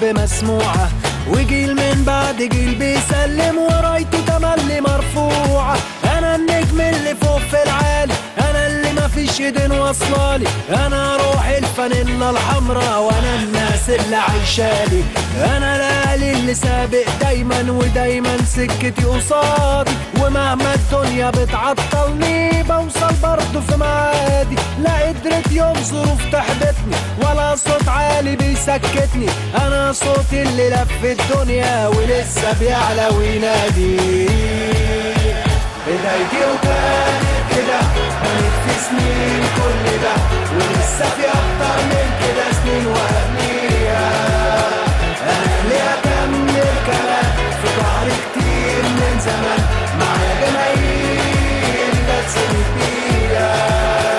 الحب مسموعة وجيل من بعد جيل بيسلم ورايته تملي مرفوعة أنا النجم اللي فوق في العالي أنا اللي مفيش ايدين واصلالي أنا روح الفانيلا الحمراء وأنا الناس اللي عايشالي أنا الآلي اللي سابق دايما ودايما سكتي قصادي ومهما الدنيا بتعطلني بوصل برضه في معادي لا قدرت يوم ظروف تحبطني ولا صوت عالي بيسكتني انا صوتي اللي لف الدنيا ولسه بيعلى وينادي بدايتي وكانت كده كانت في سنين كل ده ولسه في اكتر من كده سنين وهمية انا اللي اكمل كمان في ظهري كتير من زمان معايا جماهير بتسند بيها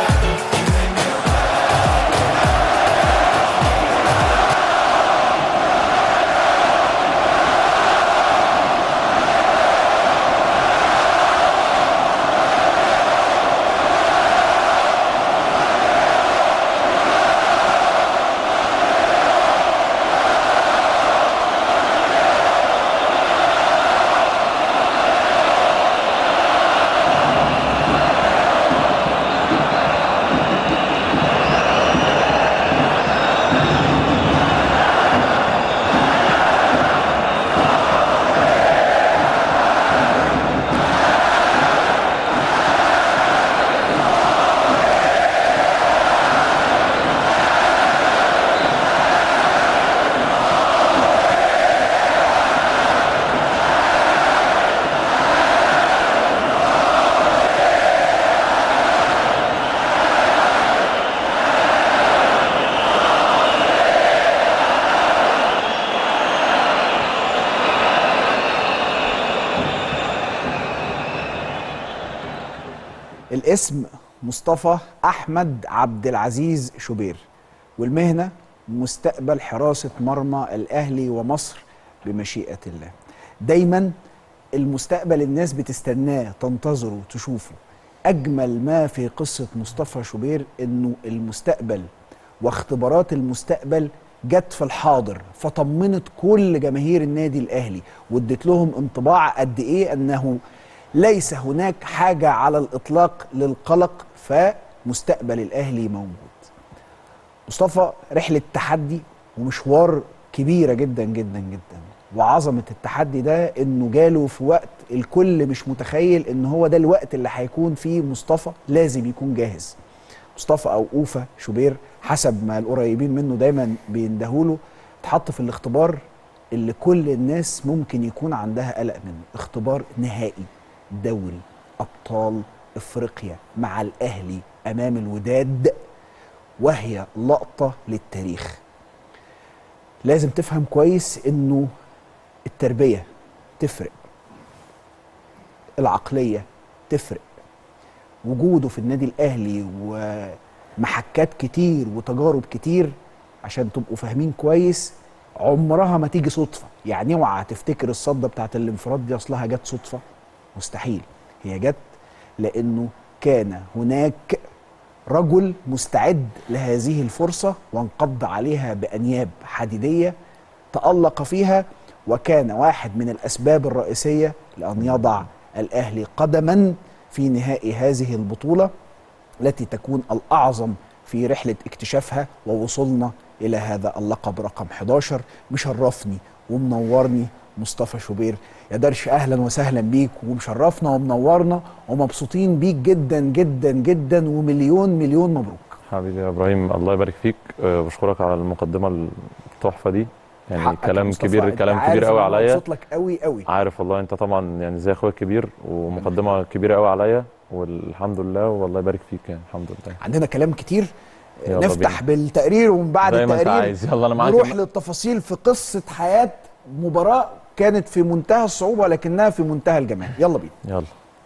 الاسم مصطفى احمد عبد العزيز شوبير والمهنه مستقبل حراسه مرمى الاهلي ومصر بمشيئه الله دايما المستقبل الناس بتستناه تنتظره تشوفه اجمل ما في قصه مصطفى شوبير انه المستقبل واختبارات المستقبل جت في الحاضر فطمنت كل جماهير النادي الاهلي وادت لهم انطباع قد ايه انه ليس هناك حاجه على الاطلاق للقلق فمستقبل الاهلي موجود. مصطفى رحله تحدي ومشوار كبيره جدا جدا جدا وعظمه التحدي ده انه جاله في وقت الكل مش متخيل ان هو ده الوقت اللي هيكون فيه مصطفى لازم يكون جاهز. مصطفى او اوفا شوبير حسب ما القريبين منه دايما بيندهوله اتحط في الاختبار اللي كل الناس ممكن يكون عندها قلق منه اختبار نهائي دوري ابطال افريقيا مع الاهلي امام الوداد وهي لقطه للتاريخ لازم تفهم كويس انه التربيه تفرق العقليه تفرق وجوده في النادي الاهلي ومحكات كتير وتجارب كتير عشان تبقوا فاهمين كويس عمرها ما تيجي صدفه يعني اوعى تفتكر الصده بتاعت الانفراد دي اصلها جت صدفه مستحيل هي جت لانه كان هناك رجل مستعد لهذه الفرصه وانقض عليها بانياب حديديه تالق فيها وكان واحد من الاسباب الرئيسيه لان يضع الاهلي قدما في نهائي هذه البطوله التي تكون الاعظم في رحله اكتشافها ووصولنا الى هذا اللقب رقم 11 مشرفني ومنورني مصطفى شوبير يا درش اهلا وسهلا بيك ومشرفنا ومنورنا ومبسوطين بيك جدا جدا جدا ومليون مليون مبروك حبيبي يا ابراهيم الله يبارك فيك أه، بشكرك على المقدمه التحفه دي يعني حقك يا كلام مصطفى، كبير أنت كلام عارف كبير قوي أنا عليا مبسوط لك قوي قوي عارف والله انت طبعا يعني زي اخويا الكبير ومقدمه كبيره قوي عليا والحمد لله والله يبارك فيك يعني الحمد لله عندنا كلام كتير يلا نفتح بينا. بالتقرير ومن بعد زي ما انت التقرير عايز يلا انا معاك نروح للتفاصيل في قصه حياه مباراه كانت في منتهى الصعوبه ولكنها في منتهى الجمال يلا بينا يلا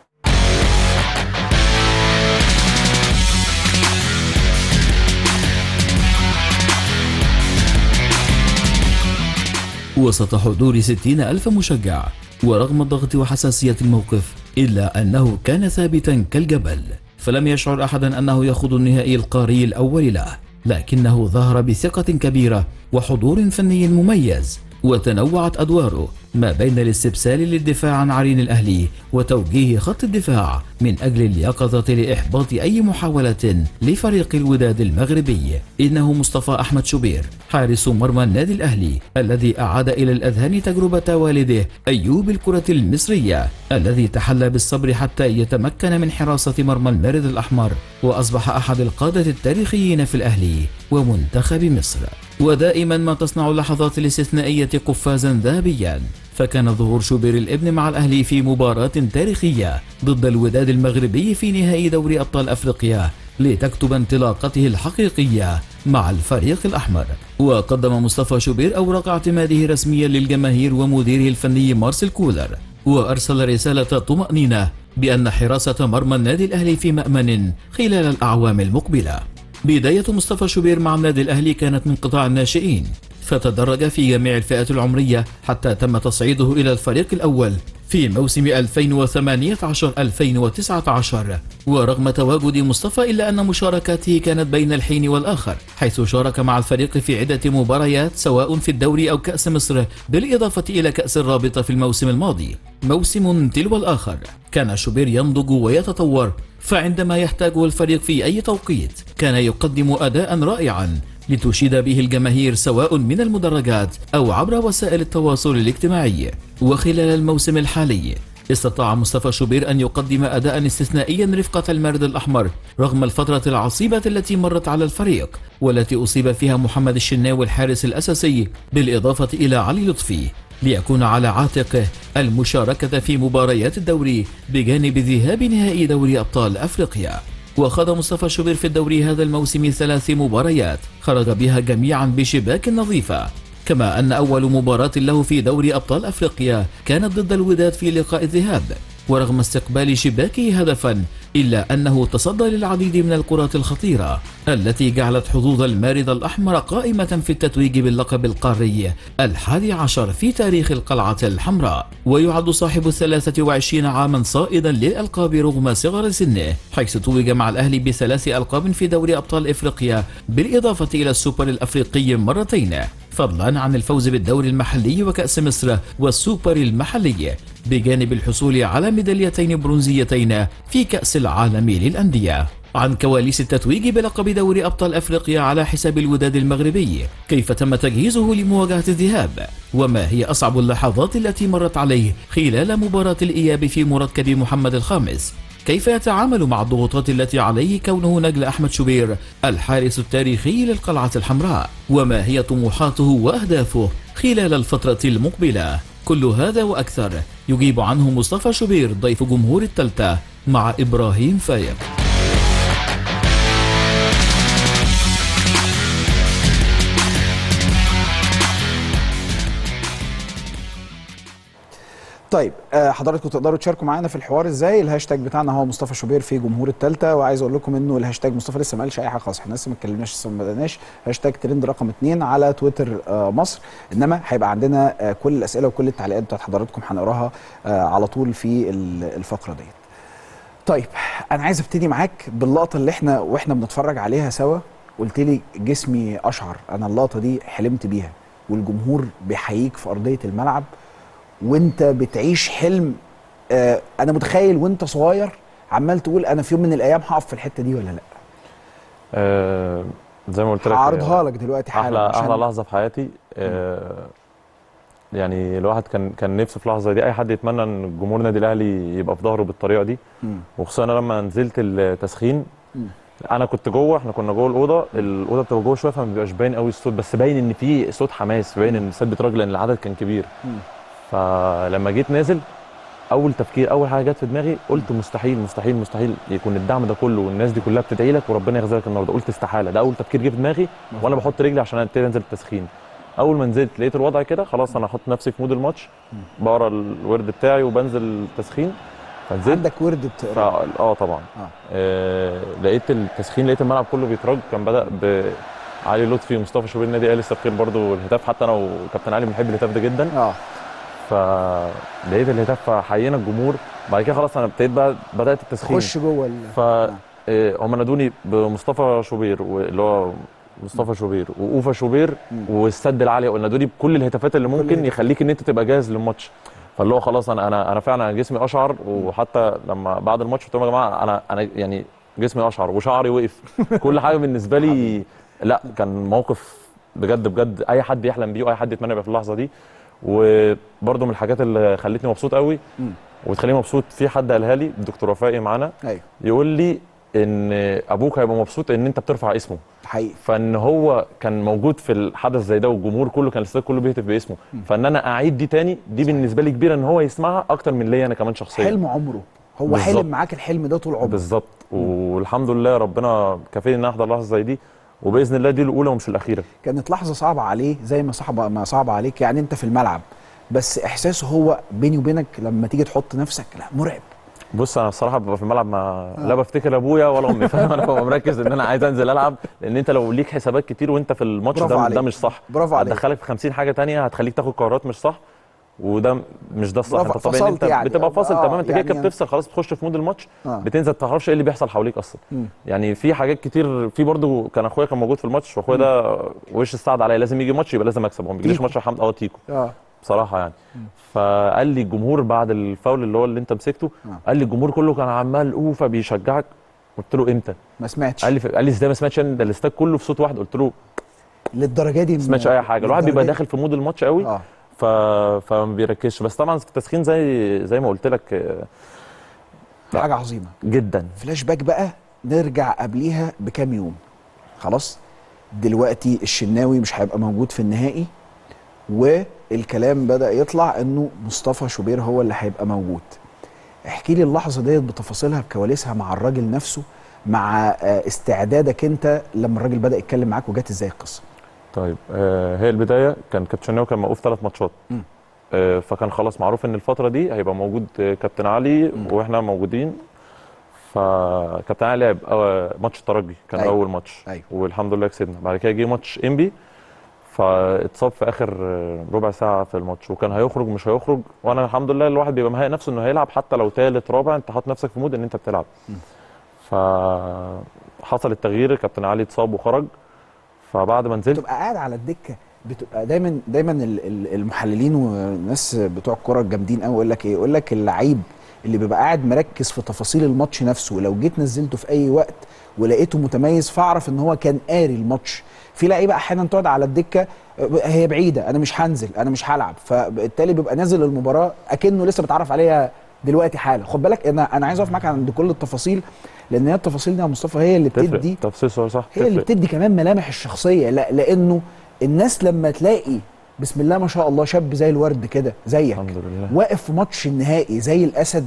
وسط حضور ستين ألف مشجع ورغم الضغط وحساسية الموقف إلا أنه كان ثابتا كالجبل فلم يشعر أحدا أنه يخوض النهائي القاري الأول له لكنه ظهر بثقة كبيرة وحضور فني مميز وتنوعت أدواره ما بين الاستبسال للدفاع عن عرين الأهلي وتوجيه خط الدفاع من أجل اليقظة لإحباط أي محاولة لفريق الوداد المغربي إنه مصطفى أحمد شوبير حارس مرمى النادي الأهلي الذي أعاد إلى الأذهان تجربة والده أيوب الكرة المصرية الذي تحلى بالصبر حتى يتمكن من حراسة مرمى المارد الأحمر وأصبح أحد القادة التاريخيين في الأهلي ومنتخب مصر ودائما ما تصنع اللحظات الاستثنائية قفازا ذهبيا فكان ظهور شوبير الابن مع الأهلي في مباراة تاريخية ضد الوداد المغربي في نهائي دوري أبطال أفريقيا لتكتب انطلاقته الحقيقية مع الفريق الأحمر وقدم مصطفى شوبير أوراق اعتماده رسميا للجماهير ومديره الفني مارسيل كولر وأرسل رسالة طمأنينة بأن حراسة مرمى النادي الأهلي في مأمن خلال الأعوام المقبلة بداية مصطفى شوبير مع النادي الأهلي كانت من قطاع الناشئين فتدرج في جميع الفئات العمرية حتى تم تصعيده إلى الفريق الأول في موسم 2018-2019 ورغم تواجد مصطفى إلا أن مشاركاته كانت بين الحين والآخر حيث شارك مع الفريق في عدة مباريات سواء في الدوري أو كأس مصر بالإضافة إلى كأس الرابطة في الموسم الماضي موسم تلو الآخر كان شوبير ينضج ويتطور فعندما يحتاجه الفريق في أي توقيت كان يقدم أداء رائعا لتشيد به الجماهير سواء من المدرجات أو عبر وسائل التواصل الاجتماعي وخلال الموسم الحالي استطاع مصطفى شوبير أن يقدم أداء استثنائيا رفقة المارد الأحمر رغم الفترة العصيبة التي مرت على الفريق والتي أصيب فيها محمد الشناوي الحارس الأساسي بالإضافة إلى علي لطفي ليكون على عاتقه المشاركة في مباريات الدوري بجانب ذهاب نهائي دوري أبطال أفريقيا وخاض مصطفى شوبير في الدوري هذا الموسم ثلاث مباريات خرج بها جميعا بشباك نظيفة كما أن أول مباراة له في دوري أبطال أفريقيا كانت ضد الوداد في لقاء الذهاب ورغم استقبال شباكه هدفا إلا أنه تصدى للعديد من الكرات الخطيرة التي جعلت حظوظ المارد الأحمر قائمة في التتويج باللقب القاري الحادي عشر في تاريخ القلعة الحمراء ويعد صاحب الثلاثة وعشرين عاما صائدا للألقاب رغم صغر سنه حيث توج مع الأهلي بثلاث ألقاب في دوري أبطال إفريقيا بالإضافة إلى السوبر الأفريقي مرتين فضلا عن الفوز بالدوري المحلي وكأس مصر والسوبر المحلي بجانب الحصول على ميداليتين برونزيتين في كأس العالم للأندية عن كواليس التتويج بلقب دوري أبطال أفريقيا على حساب الوداد المغربي كيف تم تجهيزه لمواجهة الذهاب وما هي أصعب اللحظات التي مرت عليه خلال مباراة الإياب في مركب محمد الخامس كيف يتعامل مع الضغوطات التي عليه كونه نجل أحمد شوبير الحارس التاريخي للقلعة الحمراء وما هي طموحاته وأهدافه خلال الفترة المقبلة كل هذا وأكثر يجيب عنه مصطفى شوبير ضيف جمهور التالتة مع إبراهيم فايق طيب آه، حضراتكم تقدروا تشاركوا معانا في الحوار ازاي الهاشتاج بتاعنا هو مصطفى شوبير في جمهور التالتة وعايز اقول لكم انه الهاشتاج مصطفى لسه ما قالش اي حاجه خالص احنا لسه ما اتكلمناش لسه ما بدأناش هاشتاج ترند رقم اتنين على تويتر آه، مصر انما هيبقى عندنا آه، كل الاسئله وكل التعليقات بتاعت حضراتكم هنقراها آه، على طول في ال- الفقره ديت طيب انا عايز ابتدي معاك باللقطه اللي احنا واحنا بنتفرج عليها سوا قلت لي جسمي اشعر انا اللقطه دي حلمت بيها والجمهور بيحييك في ارضيه الملعب وانت بتعيش حلم آه انا متخيل وانت صغير عمال تقول انا في يوم من الايام هقف في الحته دي ولا لا آه زي ما قلت لك هعرضها لك دلوقتي حالا احلى عشان- احلى لحظه في حياتي آه يعني الواحد كان كان نفسه في لحظه دي اي حد يتمنى ان جمهور النادي الاهلي يبقى في ظهره بالطريقه دي مم. وخصوصا أنا لما نزلت التسخين مم. انا كنت جوه احنا كنا جوه الاوضه الاوضه بتبقى جوه شويه فما بيبقاش باين قوي الصوت بس باين ان في صوت حماس باين ان الاستاد بيتراجع لان العدد كان كبير مم. فلما جيت نازل اول تفكير اول حاجه جت في دماغي قلت مستحيل مستحيل مستحيل يكون الدعم ده كله والناس دي كلها بتدعي لك وربنا يخزلك النهارده قلت استحاله ده اول تفكير جه في دماغي وانا بحط رجلي عشان ابتدي انزل التسخين اول ما نزلت لقيت الوضع كده خلاص انا هحط نفسي في مود الماتش بقرا الورد بتاعي وبنزل التسخين فنزلت عندك ورد فا بتقرا اه طبعا آه. آه لقيت التسخين لقيت الملعب كله بيترج كان بدا بعلي لطفي ومصطفى شوبير النادي الاهلي لسه بخير برضه الهتاف حتى انا وكابتن علي بنحب الهتاف ده جدا اه فلقيت الهتاف فحيينا الجمهور بعد كده خلاص انا ابتديت بقى بدات التسخين خش جوه ال... ف آه، هم نادوني بمصطفى شوبير اللي هو مصطفى شوبير واوفا شوبير والسد العالي قلنا دول بكل الهتافات اللي ممكن الهتافات. يخليك ان انت تبقى جاهز للماتش فاللي هو خلاص انا انا انا فعلا جسمي اشعر وحتى لما بعد الماتش قلت لهم يا جماعه انا انا يعني جسمي اشعر وشعري وقف كل حاجه بالنسبه لي لا كان موقف بجد بجد اي حد يحلم بيه واي حد يتمنى يبقى في اللحظه دي وبرده من الحاجات اللي خلتني مبسوط قوي مم. وتخليني مبسوط في حد قالها لي الدكتور وفائي معانا ايوه يقول لي ان ابوك هيبقى مبسوط ان انت بترفع اسمه حقيقي فان هو كان موجود في الحدث زي ده والجمهور كله كان الاستاد كله بيهتف باسمه فان انا اعيد دي تاني دي بالنسبه لي كبيره ان هو يسمعها اكتر من ليا انا كمان شخصيا حلم عمره هو بالظبط. حلم معاك الحلم ده طول عمره بالظبط والحمد لله ربنا كافيني ان أنا احضر لحظه زي دي وباذن الله دي الاولى ومش الاخيره كانت لحظه صعبه عليه زي ما صعبه ما صعبه عليك يعني انت في الملعب بس احساسه هو بيني وبينك لما تيجي تحط نفسك لا مرعب بص انا الصراحه ببقى في الملعب ما لا بفتكر ابويا ولا امي فاهم انا ببقى مركز ان انا عايز انزل العب لان انت لو ليك حسابات كتير وانت في الماتش برافو ده, عليك. ده مش صح برافو عليك. هتدخلك في 50 حاجه تانية هتخليك تاخد قرارات مش صح وده مش ده الصح برافو، انت طبيعي ان فصلت انت يعني. بتبقى فاصل آه، تماما انت كده كده يعني- بتفصل خلاص بتخش في مود الماتش آه. بتنزل ما تعرفش ايه اللي بيحصل حواليك اصلا مم. يعني في حاجات كتير في برضو كان اخويا كان موجود في الماتش واخويا ده وش السعد عليا لازم يجي ماتش يبقى لازم اكسب هو ما بيجيش تيكو. ماتش الحمد اه تيكو اه بصراحه يعني فقال لي الجمهور بعد الفاول اللي هو اللي انت مسكته آه. قال لي الجمهور كله كان عمال اوفا بيشجعك قلت له امتى ما سمعتش قال لي قال لي ازاي ما سمعتش ده الاستاد كله في صوت واحد قلت له للدرجه دي ما سمعتش اي حاجه الواحد بيبقى داخل في مود الماتش قوي اه ف... فما بيركزش بس طبعا في التسخين زي زي ما قلت لك آه، لا. حاجه عظيمه جدا فلاش باك بقى نرجع قبليها بكام يوم خلاص دلوقتي الشناوي مش هيبقى موجود في النهائي والكلام بدأ يطلع انه مصطفى شوبير هو اللي هيبقى موجود احكي لي اللحظه ديت بتفاصيلها بكواليسها مع الراجل نفسه مع آه، استعدادك انت لما الراجل بدأ يتكلم معاك وجات ازاي القصه طيب آه هي البدايه كان كابتن شناوي كان موقوف ثلاث ماتشات مم. آه فكان خلاص معروف ان الفتره دي هيبقى موجود آه، كابتن علي مم. واحنا موجودين فكابتن علي لعب آه، ماتش الترجي كان أيوة. اول ماتش أيوة. والحمد لله كسبنا بعد كده جه ماتش انبي فاتصاب في اخر آه، ربع ساعه في الماتش وكان هيخرج مش هيخرج وانا الحمد لله الواحد بيبقى مهيئ نفسه انه هيلعب حتى لو ثالث رابع انت حاطط نفسك في مود ان انت بتلعب فحصل التغيير كابتن علي اتصاب وخرج فبعد ما نزلت بتبقى قاعد على الدكه بتبقى دايما دايما ال- ال- المحللين والناس بتوع الكوره الجامدين قوي يقول لك ايه يقول لك اللعيب اللي بيبقى قاعد مركز في تفاصيل الماتش نفسه ولو جيت نزلته في اي وقت ولقيته متميز فاعرف ان هو كان قاري الماتش في لعيبه احيانا تقعد على الدكه آه، هي بعيده انا مش هنزل انا مش هلعب فبالتالي بيبقى نازل المباراه اكنه لسه بيتعرف عليها دلوقتي حالا خد بالك انا انا عايز اقف معاك عند كل التفاصيل لان هي التفاصيل دي يا مصطفى هي اللي تفرق بتدي تفصيل صح صح هي اللي تفرق. بتدي كمان ملامح الشخصيه لا لانه الناس لما تلاقي بسم الله ما شاء الله شاب زي الورد كده زيك الحمد لله واقف في ماتش النهائي زي الاسد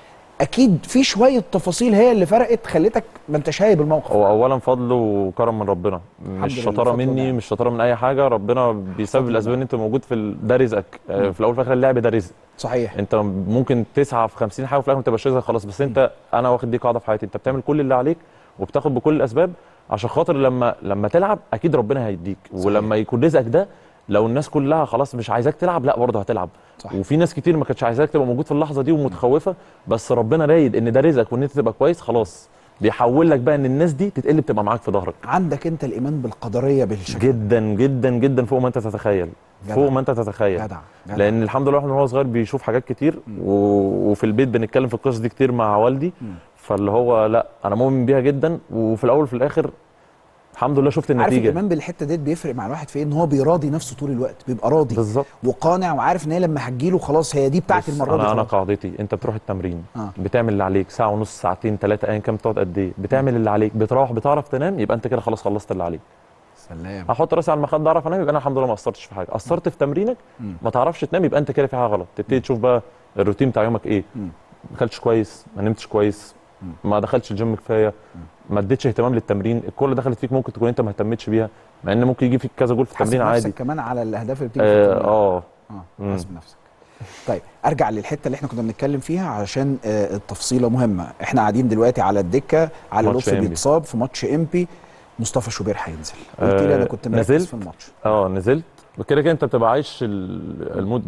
اكيد في شويه تفاصيل هي اللي فرقت خلتك ما انتش شايب الموقف هو اولا فضل وكرم من ربنا مش لله، شطاره فضل مني ونعم. مش شطاره من اي حاجه ربنا بيسبب فضل الاسباب ان انت موجود في ال... ده رزقك آه، في الاول وفي الاخر اللعب ده رزق صحيح انت ممكن تسعى في 50 حاجه وفي الاخر ما تبقاش رزقك خلاص بس انت انا واخد دي قاعده في حياتي انت بتعمل كل اللي عليك وبتاخد بكل الاسباب عشان خاطر لما لما تلعب اكيد ربنا هيديك ولما يكون رزقك ده لو الناس كلها خلاص مش عايزاك تلعب لا برضه هتلعب صح. وفي ناس كتير ما كانتش عايزاك تبقى موجود في اللحظه دي ومتخوفه بس ربنا رايد ان ده رزقك وان انت تبقى كويس خلاص بيحول لك بقى ان الناس دي تتقلب تبقى معاك في ظهرك عندك انت الايمان بالقدريه بالشكل جدا جدا جدا فوق ما انت تتخيل جدع. فوق ما انت تتخيل جدع جدع لان الحمد لله الواحد من هو صغير بيشوف حاجات كتير و... وفي البيت بنتكلم في القصص دي كتير مع والدي مم. فاللي هو لا انا مؤمن بيها جدا وفي الاول وفي الاخر الحمد لله شفت عارف النتيجه الايمان بالحته ديت بيفرق مع الواحد في ايه ان هو بيراضي نفسه طول الوقت بيبقى راضي بالظبط وقانع وعارف ان هي لما هتجيله خلاص هي دي بتاعت بص، المره دي انا انا خلاص. قاعدتي انت بتروح التمرين آه. بتعمل اللي عليك ساعه ونص ساعتين ثلاثه ايا كان بتقعد قد ايه بتعمل اللي عليك بتروح بتعرف تنام يبقى انت كده خلاص خلصت اللي عليك سلام احط راسي على المخده اعرف انام يبقى انا الحمد لله ما قصرتش في حاجه قصرت في تمرينك مم. ما تعرفش تنام يبقى انت كده في حاجه غلط تبتدي تشوف بقى الروتين بتاع يومك ايه مم. ما اكلتش كويس ما نمتش كويس ما دخلتش الجيم كفايه ما اديتش اهتمام للتمرين الكوره اللي دخلت فيك ممكن تكون انت ما اهتمتش بيها مع ان ممكن يجي فيك كذا جول في حاسب التمرين نفسك عادي كمان على الاهداف اللي بتيجي في اه التمرين. اه اه مم. حاسب نفسك طيب ارجع للحته اللي احنا كنا بنتكلم فيها عشان آه التفصيله مهمه احنا قاعدين دلوقتي على الدكه على ماتش لطفي إنبي. بيتصاب في ماتش امبي مصطفى شوبير هينزل قلت لي انا آه، كنت مركز نزلت؟ في الماتش اه نزلت كده كده انت بتبقى عايش ال- المود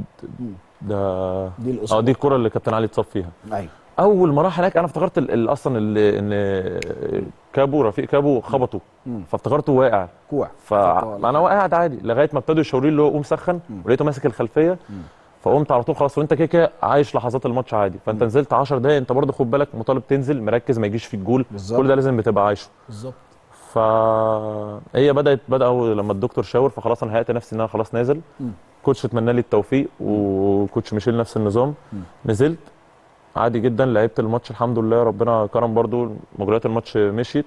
ده دي اه الاسبوع دي الكره اللي كابتن علي اتصاب فيها ايوه اول ما راح هناك انا افتكرت ال- ال- اصلا ال- ان كابو رفيق كابو خبطه فافتكرته واقع كوع فانا قاعد عادي لغايه ما ابتدوا يشاوروا لي اللي هو قوم سخن ولقيته ماسك الخلفيه فقمت على طول خلاص وانت كده كده عايش لحظات الماتش عادي فانت نزلت 10 دقايق انت برضه خد بالك مطالب تنزل مركز ما يجيش في الجول بالظبط. كل ده لازم بتبقى عايشه بالظبط فهي بدات بداوا لما الدكتور شاور فخلاص انا هيأت نفسي ان انا خلاص نازل كوتش اتمنى لي التوفيق وكوتش ميشيل نفس النظام نزلت عادي جدا لعبت الماتش الحمد لله ربنا كرم برضو مجريات الماتش مشيت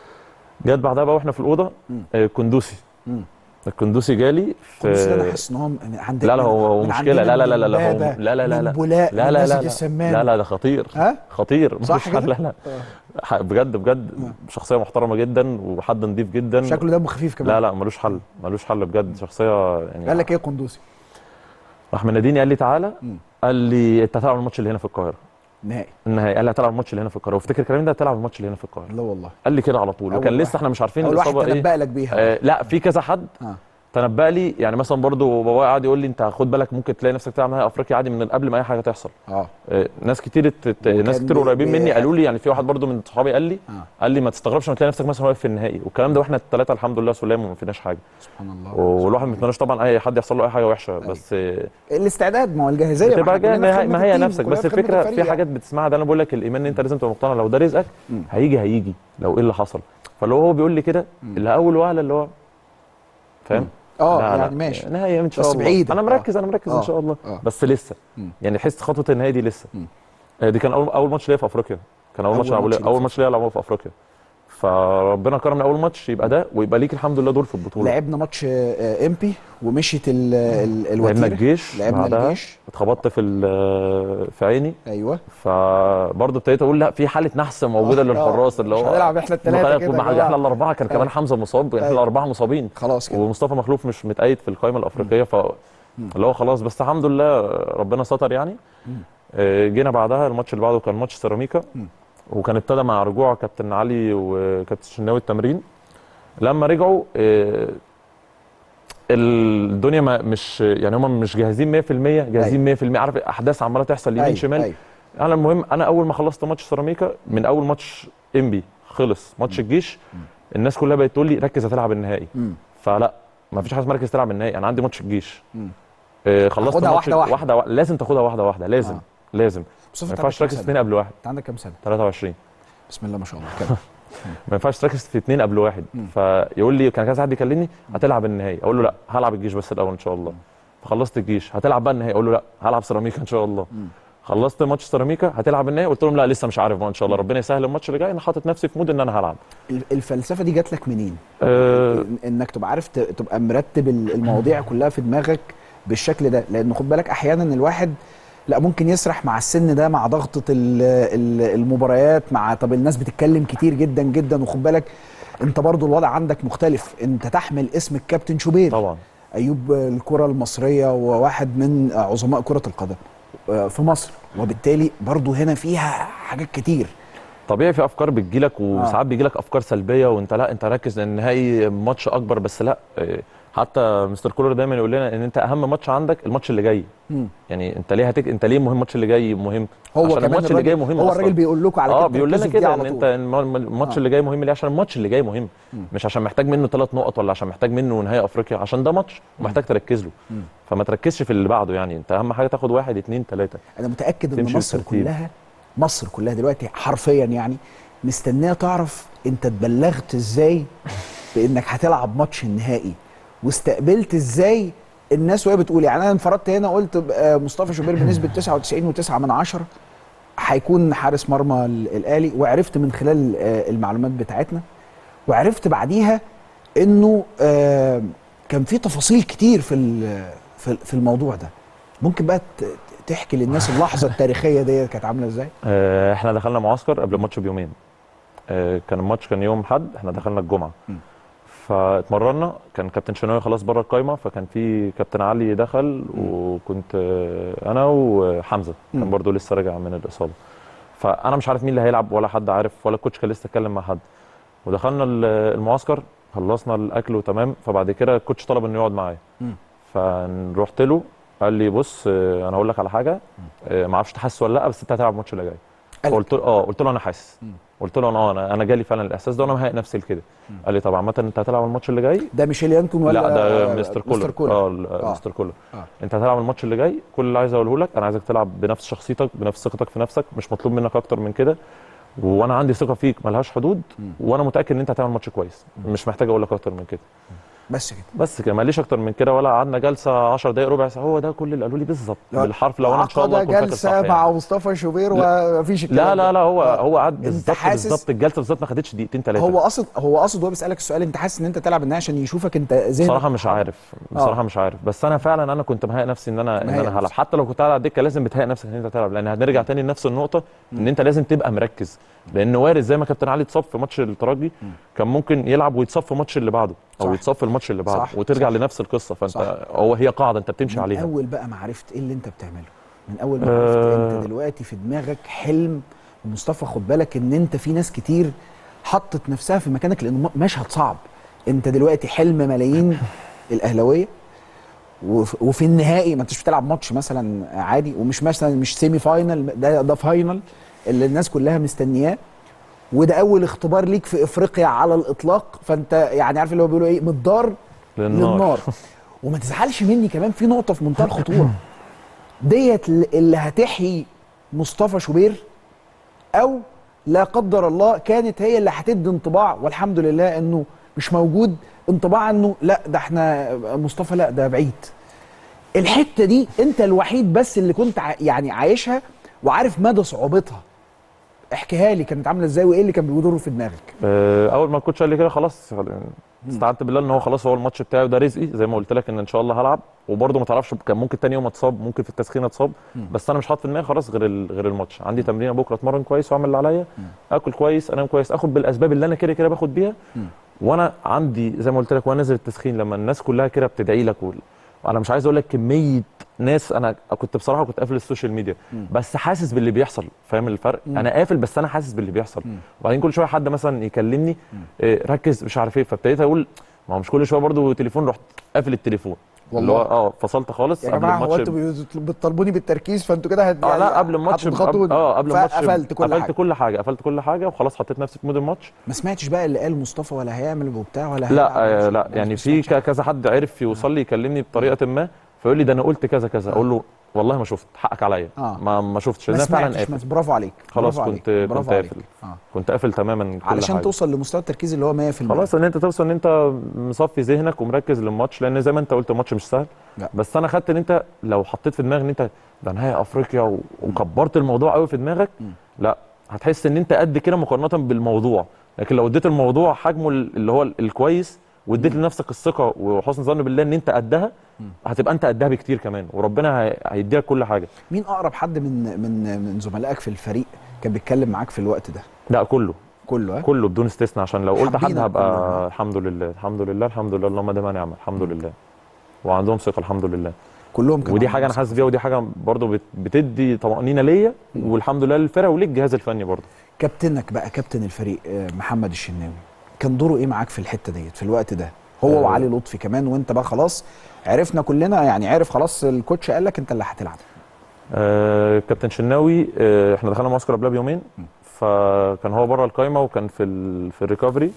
جت بعدها بقى واحنا في الاوضه آه، كندوسي مم. الكندوسي جالي كل ده انا في حاسس ان هو من عند لا لا هو هو من مشكله عندنا لا لا لا لا من لا هو إمبابة، لا لا لا من لا بولاق لا من لا ماسك لا لا السمان. لا لا ده خطير ها خطير صح مفيش حل- كده؟ لا لا آه. ح- بجد بجد شخصيه محترمه جدا وحد نضيف جدا شكله دمه خفيف كمان لا لا ملوش حل ملوش حل بجد شخصيه يعني قال لك ايه قندوسي راح مناديني قال لي تعالى مم. قال لي انت هتلعب الماتش اللي هنا في القاهره نهائي النهائي قال لي هتلعب الماتش اللي هنا في القاهره وافتكر الكلام ده هتلعب الماتش اللي هنا في القاهره لا والله قال لي كده على طول أول وكان واحد. لسه احنا مش عارفين اول واحد الاصابه ايه تنبأ لك بيها آه لا في كذا حد آه. تنبأ لي يعني مثلا برضو بابايا قعد يقول لي انت خد بالك ممكن تلاقي نفسك تلعب نهائي افريقيا عادي من قبل ما اي حاجه تحصل اه آه، ناس كتير ات- ات- وكان ناس كتير بي- قريبين بي- مني قالوا لي يعني في واحد برضو من صحابي قال لي آه. قال لي ما تستغربش لما تلاقي نفسك مثلا واقف في النهائي والكلام ده واحنا الثلاثه الحمد لله سلام وما فيناش حاجه سبحان الله والواحد ما يتمناش طبعا اي حد يحصل له اي حاجه وحشه بس آه، الاستعداد ما هو الجاهزيه ما تبقى إحنا جاي كلنا في ما هي- خدمة ما هي التيم، نفسك كلنا بس في خدمة الفكره في الفريق حاجات بتسمعها ده انا بقول لك الايمان ان انت لازم تبقى مقتنع لو ده رزقك هيجي هيجي لو ايه اللي حصل فاللي هو بيقول لي كده اللي اول وهله اللي هو فاهم اه لا، لا، يعني ماشي نهاية ان شاء بس الله بعيدة. انا مركز انا مركز آه. ان شاء الله آه. بس لسه مم. يعني حس خطوه النهائي دي لسه مم. آه، دي كان اول اول ماتش ليا في افريقيا كان اول أول ماتش ألعبه ماتش ليا- ليك اول في ماتش ليا العبه في افريقيا فربنا كرمني اول ماتش يبقى ده ويبقى ليك الحمد لله دور في البطوله لعبنا ماتش آه، امبي ومشيت ال- ال- لعبنا الوتيره الجيش لعبنا بعدها الجيش اتخبطت في ال- في عيني ايوه فبرضه ابتديت اقول لا في حاله نحس موجوده آه، للحراس اللي مش هو هنلعب إحنا التلاتة مخالف- كده يا مع- جماعة. احنا الاربعه كان كمان أيوة. حمزه مصاب احنا أيوة. الاربعه مصابين خلاص كده ومصطفى مخلوف مش متأيد في القائمه الافريقيه ف اللي هو خلاص بس الحمد لله ربنا ستر يعني آه، جينا بعدها الماتش اللي بعده كان ماتش سيراميكا وكان ابتدى مع رجوع كابتن علي وكابتن شناوي التمرين لما رجعوا آه، الدنيا ما مش يعني هم مش جاهزين 100% جاهزين 100% عارف احداث عماله تحصل يمين أيوة، شمال أيوة. انا المهم انا اول ما خلصت ماتش سيراميكا من اول ماتش انبي خلص ماتش الجيش الناس كلها بقت تقول لي ركز هتلعب النهائي مم. فلا ما فيش حاجه اسمها ركز تلعب النهائي انا عندي ماتش الجيش آه خلصت هاخدها ماتش واحدة واحدة. واحده واحده لازم تاخدها واحده واحده لازم آه. لازم مصطفى ما أنت ينفعش عندك كام تركز في سنة؟ اثنين قبل واحد انت عندك كام سنه 23 بسم الله ما شاء الله كمل ما ينفعش تركز في اثنين قبل واحد فيقول لي كان كذا حد يكلمني هتلعب النهائي اقول له لا هلعب الجيش بس الاول ان شاء الله فخلصت الجيش هتلعب بقى النهائي اقول له لا هلعب سيراميكا ان شاء الله خلصت ماتش سيراميكا هتلعب النهائي قلت لهم لا لسه مش عارف بقى ان شاء الله ربنا يسهل الماتش اللي جاي انا حاطط نفسي في مود ان انا هلعب ال- الفلسفه دي جات لك منين أه إن- انك تبقى عارف ت- تبقى مرتب ال- المواضيع كلها في دماغك بالشكل ده لان خد بالك احيانا الواحد لا ممكن يسرح مع السن ده مع ضغطه ال- ال- المباريات مع طب الناس بتتكلم كتير جدا جدا وخد بالك انت برضو الوضع عندك مختلف انت تحمل اسم الكابتن شوبير طبعا ايوب الكره المصريه وواحد من عظماء كره القدم آه، في مصر وبالتالي برضو هنا فيها حاجات كتير طبيعي في افكار بتجيلك وساعات بيجيلك افكار سلبيه وانت لا انت ركز لان النهائي ماتش اكبر بس لا إيه، حتى مستر كولر دايما يقول لنا ان انت اهم ماتش عندك الماتش اللي جاي مم. يعني انت ليه هتك... انت ليه مهم الماتش اللي جاي مهم هو عشان كمان الماتش اللي جاي الراجل- مهم هو أصلاً. الراجل بيقول لكم على اه كده بيقول لنا تركزوا في دي كده على ان انت طول. الم- الم- الماتش آه. اللي جاي مهم ليه عشان الماتش اللي جاي مهم مش عشان محتاج منه ثلاث نقط ولا عشان محتاج منه نهائي افريقيا عشان ده ماتش ومحتاج تركز له فما تركزش في اللي بعده يعني انت اهم حاجه تاخد واحد اتنين تلاته انا متاكد ان تمشي مصر بالترتيب. كلها مصر كلها دلوقتي حرفيا يعني مستنيه تعرف انت اتبلغت ازاي بانك هتلعب ماتش النهائي واستقبلت ازاي الناس وهي بتقول يعني انا انفردت هنا قلت آه، مصطفى شوبير بنسبه 99.9 من عشرة هيكون حارس مرمى ال- الاهلي وعرفت من خلال آه، المعلومات بتاعتنا وعرفت بعديها انه آه، كان في تفاصيل كتير في ال- في في الموضوع ده ممكن بقى ت- تحكي للناس اللحظه التاريخيه دي كانت عامله ازاي آه، احنا دخلنا معسكر قبل الماتش بيومين آه، كان الماتش كان يوم حد احنا دخلنا الجمعه فاتمرنا كان كابتن شناوي خلاص بره القايمه فكان في كابتن علي دخل وكنت آه، انا وحمزه كان مم. برضو لسه راجع من الاصابه فانا مش عارف مين اللي هيلعب ولا حد عارف ولا الكوتش كان لسه اتكلم مع حد ودخلنا ال- المعسكر خلصنا الاكل وتمام فبعد كده الكوتش طلب انه يقعد معايا مم. فرحت له قال لي بص آه، انا هقول لك على حاجه آه، ما اعرفش تحس ولا لا بس انت هتلعب الماتش اللي جاي قالك. قلت له اه قلت له انا حاسس قلت له انا اه انا انا جالي فعلا الاحساس ده وانا مهيئ نفسي لكده قال لي طب عامه انت هتلعب الماتش اللي جاي ده ميشيل يانكون ولا لا ده آه، مستر كولر مستر كولر اه ال- آه. مستر كولر آه. انت هتلعب الماتش اللي جاي كل اللي عايز اقوله لك انا عايزك تلعب بنفس شخصيتك بنفس ثقتك في نفسك مش مطلوب منك اكتر من كده وانا عندي ثقه فيك ملهاش حدود وانا متاكد ان انت هتعمل ماتش كويس مش محتاج اقول لك اكتر من كده بس كده بس كده ماليش اكتر من كده ولا قعدنا جلسه 10 دقائق ربع ساعه هو ده كل اللي قالوا لي بالظبط لا، بالحرف لو انا ان شاء الله عقد اكون فاكر جلسه صح يعني. مع مصطفى شوبير ومفيش الكلام لا ده. لا لا هو آه. هو قعد انت بالظبط حاسس بالظبط الجلسه بالظبط ما خدتش دقيقتين ثلاثه هو قصد هو قصد وهو بيسالك السؤال انت حاسس ان انت تلعب النهائي عشان يشوفك انت ذهنك بصراحه مش عارف بصراحه مش عارف بس انا فعلا انا كنت مهيئ نفسي ان انا ان مهيئ انا هلعب نفسك. حتى لو كنت قاعد على الدكه لازم بتهيئ نفسك ان انت تلعب لان هنرجع تاني لنفس النقطه ان انت لازم تبقى مركز لان وارد زي ما كابتن علي اتصاب في ماتش الترجي كان ممكن يلعب ويتصاب في الماتش اللي بعده او صح. يتصاب في الماتش اللي بعده صح، وترجع صح. لنفس القصه فانت صح. هو هي قاعده انت بتمشي من عليها اول بقى ما عرفت ايه اللي انت بتعمله من اول ما عرفت آه. انت دلوقتي في دماغك حلم ومصطفى خد بالك ان انت في ناس كتير حطت نفسها في مكانك لانه م- مشهد صعب انت دلوقتي حلم ملايين الاهلاويه وف- وفي النهائي ما انتش بتلعب ماتش مثلا عادي ومش مثلا مش سيمي فاينل ده ده فاينل اللي الناس كلها مستنياه وده اول اختبار ليك في افريقيا على الاطلاق فانت يعني عارف اللي هو بيقولوا ايه متدار للنار. للنار وما تزعلش مني كمان في نقطه في منتهى الخطوره ديت اللي هتحيي مصطفى شوبير او لا قدر الله كانت هي اللي هتدي انطباع والحمد لله انه مش موجود انطباع انه لا ده احنا مصطفى لا ده بعيد الحته دي انت الوحيد بس اللي كنت ع- يعني عايشها وعارف مدى صعوبتها احكيها لي كانت عامله ازاي وايه اللي كان بيدور في دماغك آه، اول ما الكوتش قال لي كده خلاص استعنت بالله ان هو خلاص هو الماتش بتاعي وده رزقي زي ما قلت لك ان ان شاء الله هلعب وبرده ما تعرفش كان ممكن تاني يوم اتصاب ممكن في التسخين اتصاب بس انا مش حاطط في دماغي خلاص غير ال- غير الماتش عندي تمرين بكره اتمرن كويس واعمل اللي عليا اكل كويس انام كويس اخد بالاسباب اللي انا كده كده باخد بيها وانا عندي زي ما قلت لك وانا نازل التسخين لما الناس كلها كده بتدعي لك وال... انا مش عايز اقول لك كميه ناس انا كنت بصراحه كنت قافل السوشيال ميديا بس حاسس باللي بيحصل فاهم الفرق انا قافل بس انا حاسس باللي بيحصل وبعدين كل شويه حد مثلا يكلمني إيه ركز مش عارف ايه فابتديت اقول ما هو مش كل شويه برضو تليفون رحت قافل التليفون اللي هو والله. اه فصلت خالص يا قبل جماعه هو الماتش انتوا بت- بتطالبوني بالتركيز فانتوا كده هت اه لا قبل الماتش هتضغطوا قبل- اه قبل الماتش فقفلت كل قفلت حاجه كل حاجه قفلت كل حاجه وخلاص حطيت نفسي في مود الماتش ما سمعتش بقى اللي قال مصطفى ولا هيعمل وبتاع ولا هيلعب لا ولا آه مش- لا ما يعني في سمعتش ك- كذا حد عرف يوصل لي يكلمني بطريقه ما فيقول لي ده انا قلت كذا كذا اقول له والله ما شفت حقك عليا آه. ما ما شفتش ما لان أنا فعلا سمعتش قافل ما- برافو عليك خلاص برافو كنت عليك. كنت برافو عليك. قافل آه. كنت قافل تماما كل علشان حاجة. توصل لمستوى التركيز اللي هو 100% خلاص ان انت توصل ان انت مصفي ذهنك ومركز للماتش لان زي ما انت قلت الماتش مش سهل لا. بس انا خدت ان انت لو حطيت في دماغك ان انت ده نهائي افريقيا و- وكبرت الموضوع قوي في دماغك لا هتحس ان انت قد كده مقارنه بالموضوع لكن لو اديت الموضوع حجمه ال- اللي هو ال- الكويس واديت لنفسك الثقه وحسن ظن بالله ان انت قدها هتبقى انت قدها بكتير كمان وربنا هي- هيديك كل حاجه مين اقرب حد من من من زملائك في الفريق كان بيتكلم معاك في الوقت ده لا كله كله ها كله بدون استثناء عشان لو قلت حد حابينك هبقى كلنا. الحمد لله الحمد لله الحمد لله اللهم دام نعمه الحمد لله وعندهم ثقه الحمد لله كلهم كانوا ودي عندهم حاجه انا ثقة. حاسس بيها ودي حاجه برضو بت- بتدي طمانينه ليا والحمد لله للفرقه وللجهاز الفني برضو كابتنك بقى كابتن الفريق آه، محمد الشناوي كان دوره ايه معاك في الحته ديت في الوقت ده هو آه. وعلي لطفي كمان وانت بقى خلاص عرفنا كلنا يعني عرف خلاص الكوتش قال لك انت اللي هتلعب آه كابتن شناوي آه احنا دخلنا معسكر قبلها بيومين فكان هو بره القايمه وكان في ال في الريكفري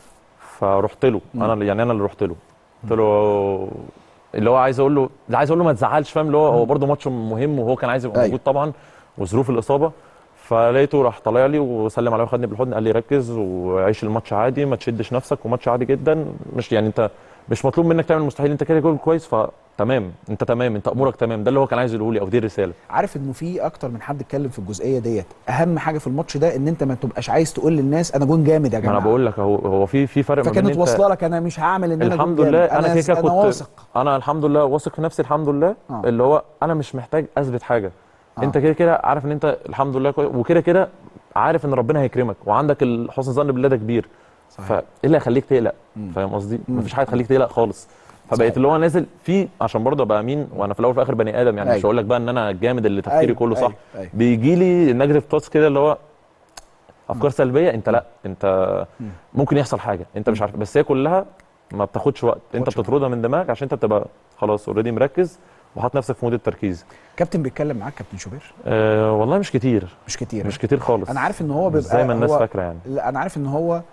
فرحت له انا اللي- يعني انا اللي رحت له قلت له اللي هو عايز اقول له عايز اقول له ما تزعلش فاهم اللي هو هو برده ماتش مهم وهو كان عايز يبقى أيوة. موجود طبعا وظروف الاصابه فلقيته راح طالع لي وسلم عليا وخدني بالحضن قال لي ركز وعيش الماتش عادي ما تشدش نفسك وماتش عادي جدا مش يعني انت مش مطلوب منك تعمل المستحيل انت كده جول كويس فتمام انت تمام انت امورك تمام ده اللي هو كان عايز يقوله لي او دي الرساله عارف انه في اكتر من حد اتكلم في الجزئيه ديت اهم حاجه في الماتش ده ان انت ما تبقاش عايز تقول للناس انا جون جامد يا ما جماعه انا بقول لك هو هو في في فرق ما بين فكانت انت واصله لك انا مش هعمل ان انا الحمد جون لله جامد. انا كده كده انا كنت واثق انا الحمد لله واثق في نفسي الحمد لله آه. اللي هو انا مش محتاج اثبت حاجه آه. انت كده كده عارف ان انت الحمد لله كويس وكده كده عارف ان ربنا هيكرمك وعندك ال- حسن ظن بالله ده كبير صحيح. فايه اللي هيخليك تقلق فاهم قصدي مفيش حاجه تخليك تقلق خالص فبقيت صحيح. اللي هو نازل في عشان برضه ابقى امين وانا في الاول وفي الاخر بني ادم يعني مش أيوة. هقول لك بقى ان انا الجامد اللي تفكيري أيوة، كله صح أيوة، أيوة. بيجي لي نيجاتيف توتس كده اللي هو افكار سلبيه انت لا انت ممكن يحصل حاجه انت مش عارف بس هي كلها ما بتاخدش وقت انت تاخدش وقت. بتطردها من دماغك عشان انت بتبقى خلاص اوريدي مركز وحاط نفسك في مود التركيز كابتن بيتكلم معاك كابتن شوبير أه والله مش كتير مش كتير مش كتير خالص انا عارف ان هو مش بيبقى زي ما الناس هو- فاكره يعني لا انا عارف ان هو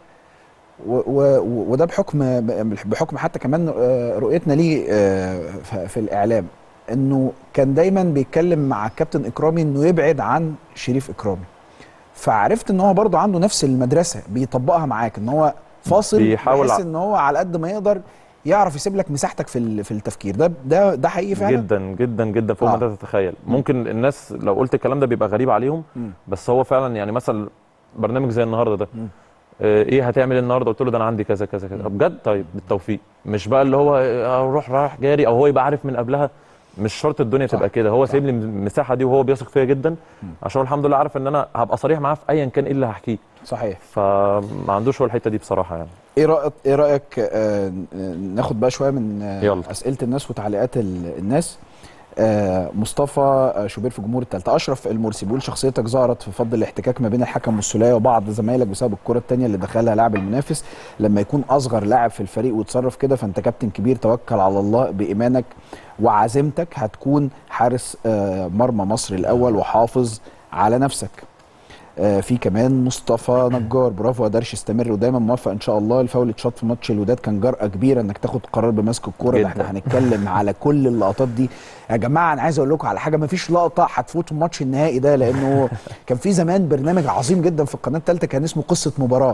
و و وده بحكم بحكم حتى كمان آه، رؤيتنا ليه آه، ف- في الاعلام انه كان دايما بيتكلم مع الكابتن اكرامي انه يبعد عن شريف اكرامي فعرفت ان هو برضه عنده نفس المدرسه بيطبقها معاك ان هو فاصل بيحاول بحيث ع- ان هو على قد ما يقدر يعرف يسيب لك مساحتك في ال- في التفكير ده ده ده حقيقي فعلا جدا جدا جدا فوق ما آه. انت تتخيل ممكن الناس لو قلت الكلام ده بيبقى غريب عليهم مم. بس هو فعلا يعني مثلا برنامج زي النهارده ده مم. آه، ايه هتعمل إيه النهارده قلت له ده انا عندي كذا كذا كذا بجد طيب بالتوفيق مش بقى اللي هو آه، اروح رايح جاري او هو يبقى عارف من قبلها مش شرط الدنيا صح. تبقى كده هو صح. سايب لي المساحه دي وهو بيثق فيا جدا عشان هو الحمد لله عارف ان انا هبقى صريح معاه في ايا كان ايه اللي هحكيه صحيح فما عندوش هو الحته دي بصراحه يعني ايه رايك ايه رايك آه ناخد بقى شويه من آه يلا. اسئله الناس وتعليقات ال- الناس آه مصطفى آه شوبير في جمهور الثالثه اشرف المرسي بيقول شخصيتك ظهرت في فضل الاحتكاك ما بين الحكم والسوليه وبعض زمايلك بسبب الكره الثانيه اللي دخلها لاعب المنافس لما يكون اصغر لاعب في الفريق ويتصرف كده فانت كابتن كبير توكل على الله بايمانك وعزيمتك هتكون حارس آه مرمى مصر الاول وحافظ على نفسك آه، في كمان مصطفى نجار برافو يا درش استمر ودايما موفق ان شاء الله الفاول اتشاط في ماتش الوداد كان جرأة كبيره انك تاخد قرار بمسك الكوره ده جداً. احنا هنتكلم على كل اللقطات دي يا جماعه انا عايز اقول لكم على حاجه ما فيش لقطه هتفوت الماتش النهائي ده لانه كان في زمان برنامج عظيم جدا في القناه الثالثه كان اسمه قصه مباراه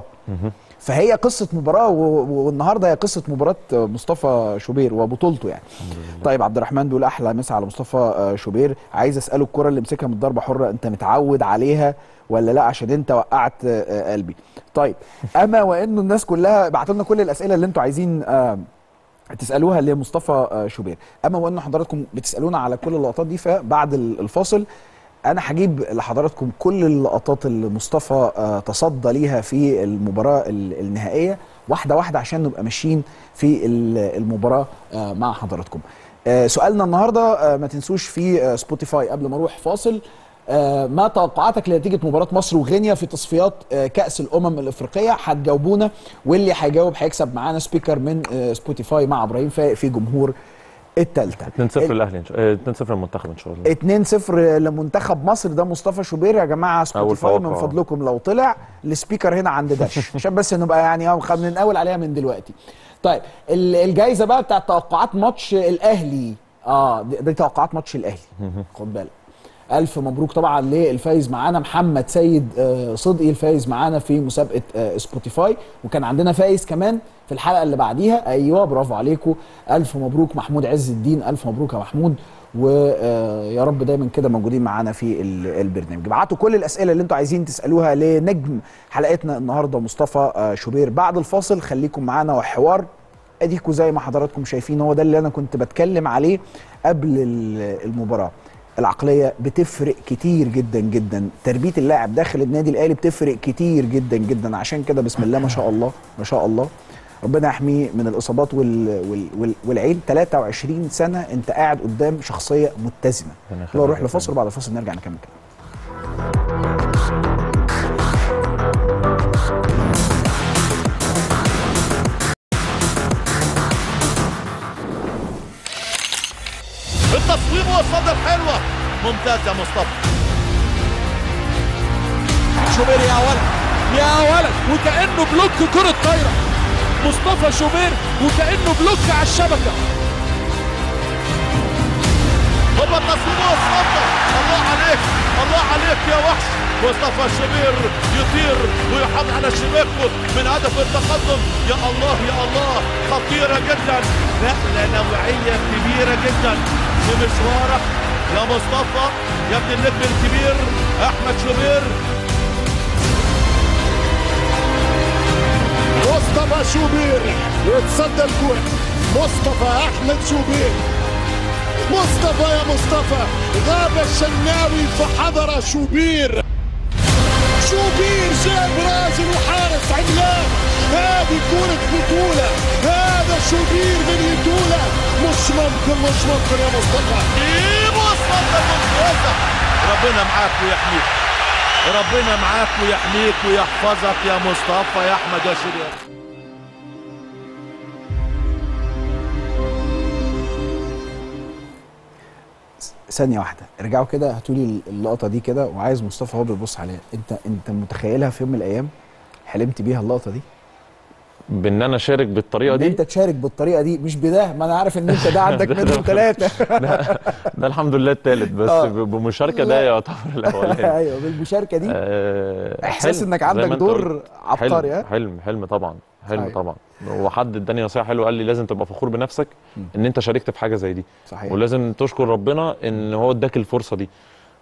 فهي قصه مباراه و- و- والنهارده هي قصه مباراه مصطفى شوبير وبطولته يعني طيب عبد الرحمن بيقول احلى مسا على مصطفى آه، شوبير عايز اساله الكره اللي مسكها من ضربه حره انت متعود عليها ولا لا عشان انت وقعت آه، آه، قلبي طيب اما وانه الناس كلها بعتوا لنا كل الاسئله اللي انتوا عايزين آه، تسالوها لمصطفى آه، شوبير اما وان حضراتكم بتسالونا على كل اللقطات دي فبعد ال- الفاصل انا هجيب لحضراتكم كل اللقطات اللي مصطفى آه، تصدى ليها في المباراه ال- النهائيه واحده واحده عشان نبقى ماشيين في ال- المباراه آه، مع حضراتكم آه، سؤالنا النهارده آه، ما تنسوش في آه، سبوتيفاي قبل ما اروح فاصل آه، ما توقعاتك لنتيجه مباراه مصر وغينيا في تصفيات آه، كاس الامم الافريقيه هتجاوبونا واللي هيجاوب هيكسب معانا سبيكر من آه، سبوتيفاي مع ابراهيم فايق في جمهور الثالثه 2-0 الاهلي إن شاء- آه، 2-0 المنتخب ان شاء الله 2-0 لمنتخب مصر ده مصطفى شوبير يا جماعه سبوتيفاي من توقع. فضلكم لو طلع السبيكر هنا عند داش عشان بس نبقى يعني اه خ- بنقول عليها من دلوقتي طيب ال- الجايزه بقى بتاعت توقعات ماتش الاهلي اه دي, دي توقعات ماتش الاهلي خد بالك الف مبروك طبعا للفايز معانا محمد سيد آه، صدقي الفايز معانا في مسابقه آه، سبوتيفاي وكان عندنا فايز كمان في الحلقه اللي بعديها ايوه برافو عليكم الف مبروك محمود عز الدين الف مبروك يا محمود ويا رب دايما كده موجودين معانا في ال- البرنامج ابعتوا كل الاسئله اللي انتوا عايزين تسالوها لنجم حلقتنا النهارده مصطفى آه، شوبير بعد الفاصل خليكم معانا وحوار اديكوا زي ما حضراتكم شايفين هو ده اللي انا كنت بتكلم عليه قبل ال- المباراه العقليه بتفرق كتير جدا جدا تربيه اللاعب داخل النادي الاهلي بتفرق كتير جدا جدا عشان كده بسم الله ما شاء الله ما شاء الله ربنا يحميه من الاصابات وال... وال... وال... والعين 23 سنه انت قاعد قدام شخصيه متزنه ربنا يخليك يلا نروح يا لفاصل فندم. وبعد الفاصل نرجع نكمل كلام التصويب والصدر حلوة ممتاز يا مصطفى شوبير يا ولد يا ولد وكأنه بلوك كرة طايرة مصطفى شوبير وكأنه بلوك على الشبكة هو التصويب والصدر الله عليك الله عليك يا وحش مصطفى شبير يطير ويحافظ على شباكه من هدف التقدم يا الله يا الله خطيرة جدا نقلة نوعية كبيرة جدا في مشوارك يا مصطفى يا ابن النجم الكبير احمد شوبير مصطفى شوبير يتصدى الكرة مصطفى احمد شوبير مصطفى يا مصطفى غاب الشناوي فحضر شوبير شوبير جاب راجل وحارس عملاق هذه كرة بطولة هذا شوبير من يطولة مش ممكن مش ممكن يا مصطفى جيب والصدر ممتازة ربنا معاك ويحميك ربنا معاك ويحميك ويحفظك يا مصطفى يا احمد يا شريف ثانيه واحده ارجعوا كده هاتوا لي اللقطه دي كده وعايز مصطفى هو بيبص عليها انت انت متخيلها في يوم من الايام حلمت بيها اللقطه دي بان انا اشارك بالطريقه ان دي انت تشارك بالطريقه دي مش بده ما انا عارف ان انت ده عندك ده- منه ثلاثه ده, ده الحمد لله الثالث بس آه. ب- بمشاركه ده يعتبر الاولاني ايوه بالمشاركه دي آه، احساس حلم، انك زي عندك ما أنت دور قلت. عبقري حلم ها حلم حلم طبعا حلم صحيح. طبعا وحد اداني نصيحه حلوه قال لي لازم تبقى فخور بنفسك ان انت شاركت في حاجه زي دي صحيح ولازم تشكر ربنا ان هو اداك الفرصه دي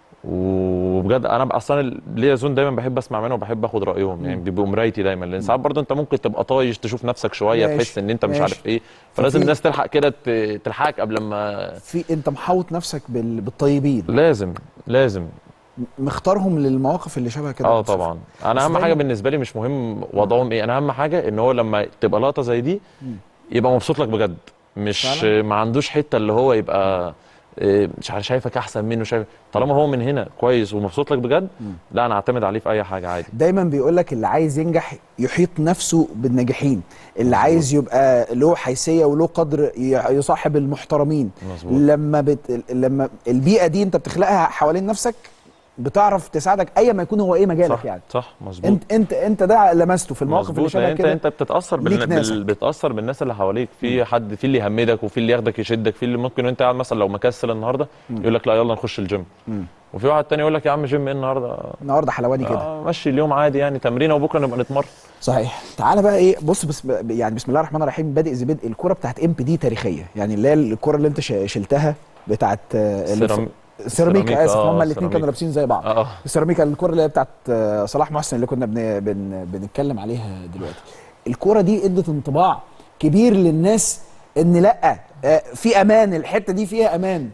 وبجد انا بقى اصلا ليا زون دايما بحب اسمع منهم وبحب اخد رايهم يعني بيبقوا مرايتي دايما لان ساعات برضه انت ممكن تبقى طايش تشوف نفسك شويه ماشي، تحس ان انت مش ماشي. عارف ايه فلازم ففي- الناس تلحق كده ت- تلحقك قبل ما في انت محوط نفسك بال... بالطيبين لازم لازم مختارهم للمواقف اللي شبه كده اه يا مصطفى. طبعا بس انا اهم دايماً- حاجه بالنسبه لي مش مهم وضعهم ايه انا اهم حاجه ان هو لما تبقى لقطه زي دي يبقى مبسوط لك بجد مش فعلاً؟ ما عندوش حته اللي هو يبقى إيه، مش عارف شايفك احسن منه شايف طالما هو من هنا كويس ومبسوط لك بجد لا انا اعتمد عليه في اي حاجه عادي دايما بيقول لك اللي عايز ينجح يحيط نفسه بالناجحين اللي عايز يبقى له حيثيه وله قدر ي- يصاحب المحترمين مظبوط. لما بت... لما البيئه دي انت بتخلقها حوالين نفسك بتعرف تساعدك اي ما يكون هو ايه مجالك صح يعني صح مظبوط انت انت انت ده لمسته في المواقف اللي مظبوط شبه لأن انت كده انت بتتاثر ليك بال... ناسك. بال... بتاثر بالناس اللي حواليك في حد في اللي يهمدك وفي اللي ياخدك يشدك في اللي ممكن وانت قاعد مثلا لو مكسل النهارده يقول لك لا يلا نخش الجيم وفي واحد تاني يقول لك يا عم جيم ايه النهارده النهارده حلواني كده آه مشي اليوم عادي يعني تمرينه وبكره نبقى نتمرن صحيح تعالى بقى ايه بص بس يعني بسم الله الرحمن الرحيم بادئ زي بدء الكره بتاعت ام بي دي تاريخيه يعني اللي هي الكره اللي انت ش- شلتها بتاعت آه، اللي سيرام- ف- سيراميكا سيراميكا، اسف آه، هما الاثنين كانوا سيراميكا. لابسين زي بعض اه السيراميكا الكره اللي هي بتاعت آه، صلاح محسن اللي كنا بن بن بنتكلم عليها دلوقتي الكره دي ادت انطباع كبير للناس ان لا آه، في امان الحته دي فيها امان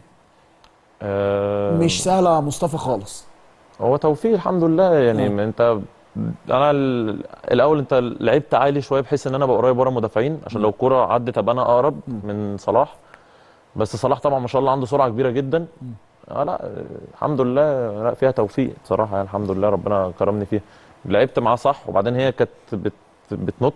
آه، مش سهله يا مصطفى خالص هو توفيق الحمد لله يعني آه. ما انت انا ال- الاول انت لعبت عالي شويه بحيث ان انا ابقى قريب ورا المدافعين عشان لو الكره عدت ابقى انا اقرب من صلاح بس صلاح طبعا ما شاء الله عنده سرعه كبيره جدا اه لا آه، الحمد لله لا فيها توفيق بصراحه يعني الحمد لله ربنا كرمني فيها لعبت معاه صح وبعدين هي كانت بت فبتنط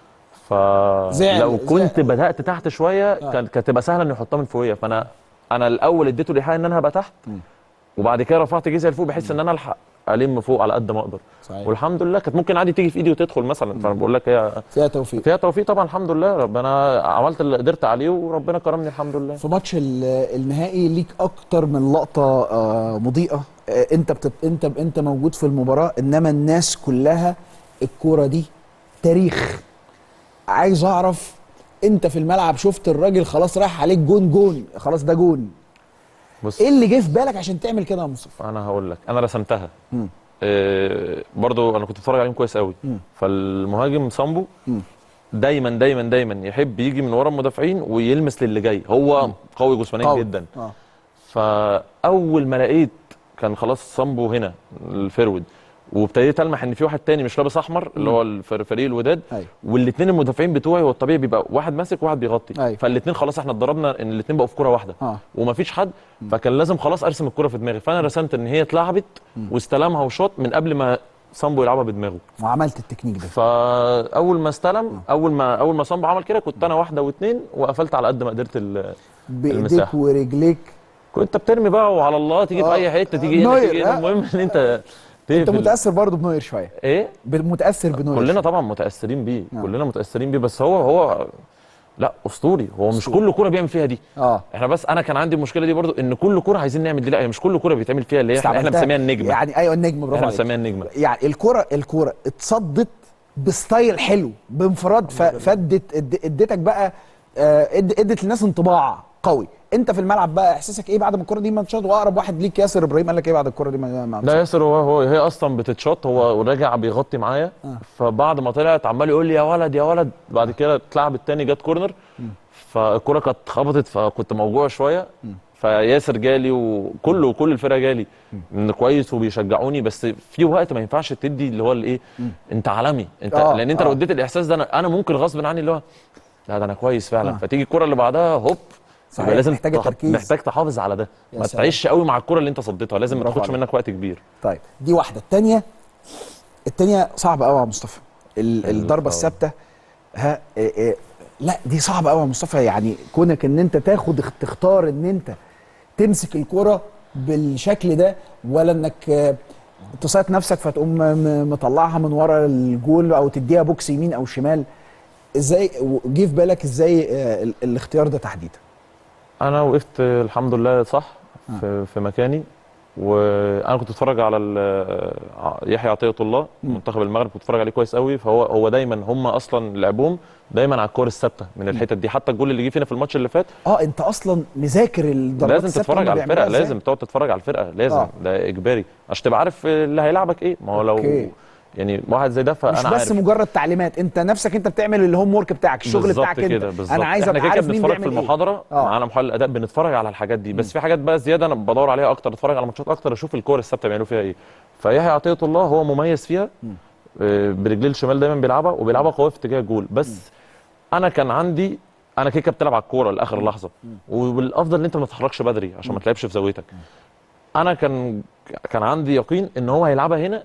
زعل- فلو كنت زعل. بدات تحت شويه آه. كانت كانت تبقى سهله انه يحطها من فوقيه فانا انا الاول اديته الايحاء ان انا هبقى تحت وبعد كده رفعت جزء لفوق بحيث ان انا الحق الم فوق على قد ما اقدر صحيح والحمد لله كانت ممكن عادي تيجي في ايدي وتدخل مثلا فانا بقول لك هي فيها توفيق فيها توفيق طبعا الحمد لله ربنا عملت اللي قدرت عليه وربنا كرمني الحمد لله في ماتش ال- النهائي ليك اكتر من لقطه آه، مضيئه آه، انت بتت... انت انت موجود في المباراه انما الناس كلها الكوره دي تاريخ عايز اعرف انت في الملعب شفت الراجل خلاص رايح عليك جون جون خلاص ده جون بص ايه اللي جه في بالك عشان تعمل كده يا مصطفى انا هقول لك انا رسمتها مم. آه برضو انا كنت بتفرج عليهم كويس قوي مم. فالمهاجم سامبو مم. دايما دايما دايما يحب يجي من ورا المدافعين ويلمس للي جاي هو قوي جسمانيا قوي. جدا اه فاول ما لقيت كان خلاص سامبو هنا الفرود وابتديت المح ان في واحد تاني مش لابس احمر اللي هو الفر- فريق الوداد ايوه والاثنين المدافعين بتوعي هو الطبيعي بيبقى واحد ماسك وواحد بيغطي أيوة. فالاثنين خلاص احنا اتدربنا ان الاثنين بقوا في كوره واحده اه ومفيش حد فكان لازم خلاص ارسم الكوره في دماغي فانا رسمت ان هي اتلعبت واستلمها وشاط من قبل ما سامبو يلعبها بدماغه وعملت التكنيك ده فاول ما استلم اول ما اول ما سامبو عمل كده كنت انا واحده واثنين وقفلت على قد ما قدرت ال- بايديك المساحة. ورجليك كنت بترمي بقى وعلى الله تيجي في آه. اي حته تيجي هنا نوير، تيجي آه. هنا المهم ان انت انت تقفل. متاثر برضه بنوير شويه ايه ب- متاثر بنوير كلنا شوية. طبعا متاثرين بيه آه. كلنا متاثرين بيه بس هو هو لا اسطوري هو مش كل كوره بيعمل فيها دي اه احنا بس انا كان عندي المشكله دي برضو ان كل كوره عايزين نعمل دي لا هي مش كل كوره بيتعمل فيها اللي هي احنا, احنا استعملتها. بنسميها النجمه يعني ايوه النجم برافو احنا عليك بنسميها النجمه يعني الكرة الكرة اتصدت بستايل حلو بانفراد ف- فادت اد- اديتك بقى آه، اد- ادت للناس انطباع قوي انت في الملعب بقى احساسك ايه بعد ما الكرة دي ما اتشاط واقرب واحد ليك ياسر ابراهيم قال لك ايه بعد الكرة دي ما ما لا ياسر هو هو هي اصلا بتتشط هو راجع بيغطي معايا آه. فبعد ما طلعت عمال يقول لي يا ولد يا ولد بعد كده اتلعب التاني جت كورنر فالكوره كانت خبطت فكنت موجوع شويه فياسر جالي وكله وكل الفرقه جالي ان كويس وبيشجعوني بس في وقت ما ينفعش تدي اللي هو الايه انت عالمي انت آه، لان انت لو آه. اديت الاحساس ده انا انا ممكن غصب عني اللي هو لا ده انا كويس فعلا آه. فتيجي الكوره اللي بعدها هوب صحيح، يبقى لازم محتاجة تح- تركيز. محتاج تحافظ على ده يا ما سلام. تعيش قوي مع الكوره اللي انت صديتها لازم ما برافو تاخدش عليك. منك وقت كبير طيب دي واحدة التانية التانية صعبة قوي يا مصطفى ال- حلو الضربة طبعا. الثابتة ها إيه إيه لا دي صعبة قوي يا مصطفى يعني كونك ان انت تاخد اخ- تختار ان انت تمسك الكرة بالشكل ده ولا انك آه، تسيط نفسك فتقوم م- م- مطلعها من ورا الجول او تديها بوكس يمين او شمال ازاي جه في بالك ازاي آه، ال- الاختيار ده تحديدا انا وقفت الحمد لله صح في, في مكاني وانا كنت بتفرج على ال- ع- يحيى عطيه الله منتخب المغرب كنت بتفرج عليه كويس قوي فهو هو دايما هم اصلا لعبهم دايما على الكور الثابته من الحتت دي حتى الجول اللي جه فينا في الماتش اللي فات اه انت اصلا مذاكر الضربات لازم الثابتة تتفرج هما على الفرقه بيعملوها إزاي؟ لازم تقعد تتفرج على الفرقه لازم آه. ده اجباري عشان تبقى عارف اللي هيلعبك ايه ما هو لو أوكي. يعني واحد زي ده مش فانا بس عارف مجرد تعليمات انت نفسك انت بتعمل الهوم ورك بتاعك الشغل بالظبط بتاعك انت كده بالظبط انا عايز احنا ابقى كده كده عارف مين بنتفرج بيعمل في ايه المحاضره آه. معانا محلل اداء بنتفرج على الحاجات دي بس في حاجات بقى زياده انا بدور عليها اكتر اتفرج على ماتشات اكتر اشوف الكور الثابته بيعملوا فيها ايه فيحيى عطيه الله هو مميز فيها آه، برجليه الشمال دايما بيلعبها وبيلعبها قويه في اتجاه الجول بس انا كان عندي انا كده كده بتلعب على الكوره لاخر لحظه والافضل ان انت ما تتحركش بدري عشان ما تلعبش في زاويتك انا كان كان عندي يقين ان هو هيلعبها هنا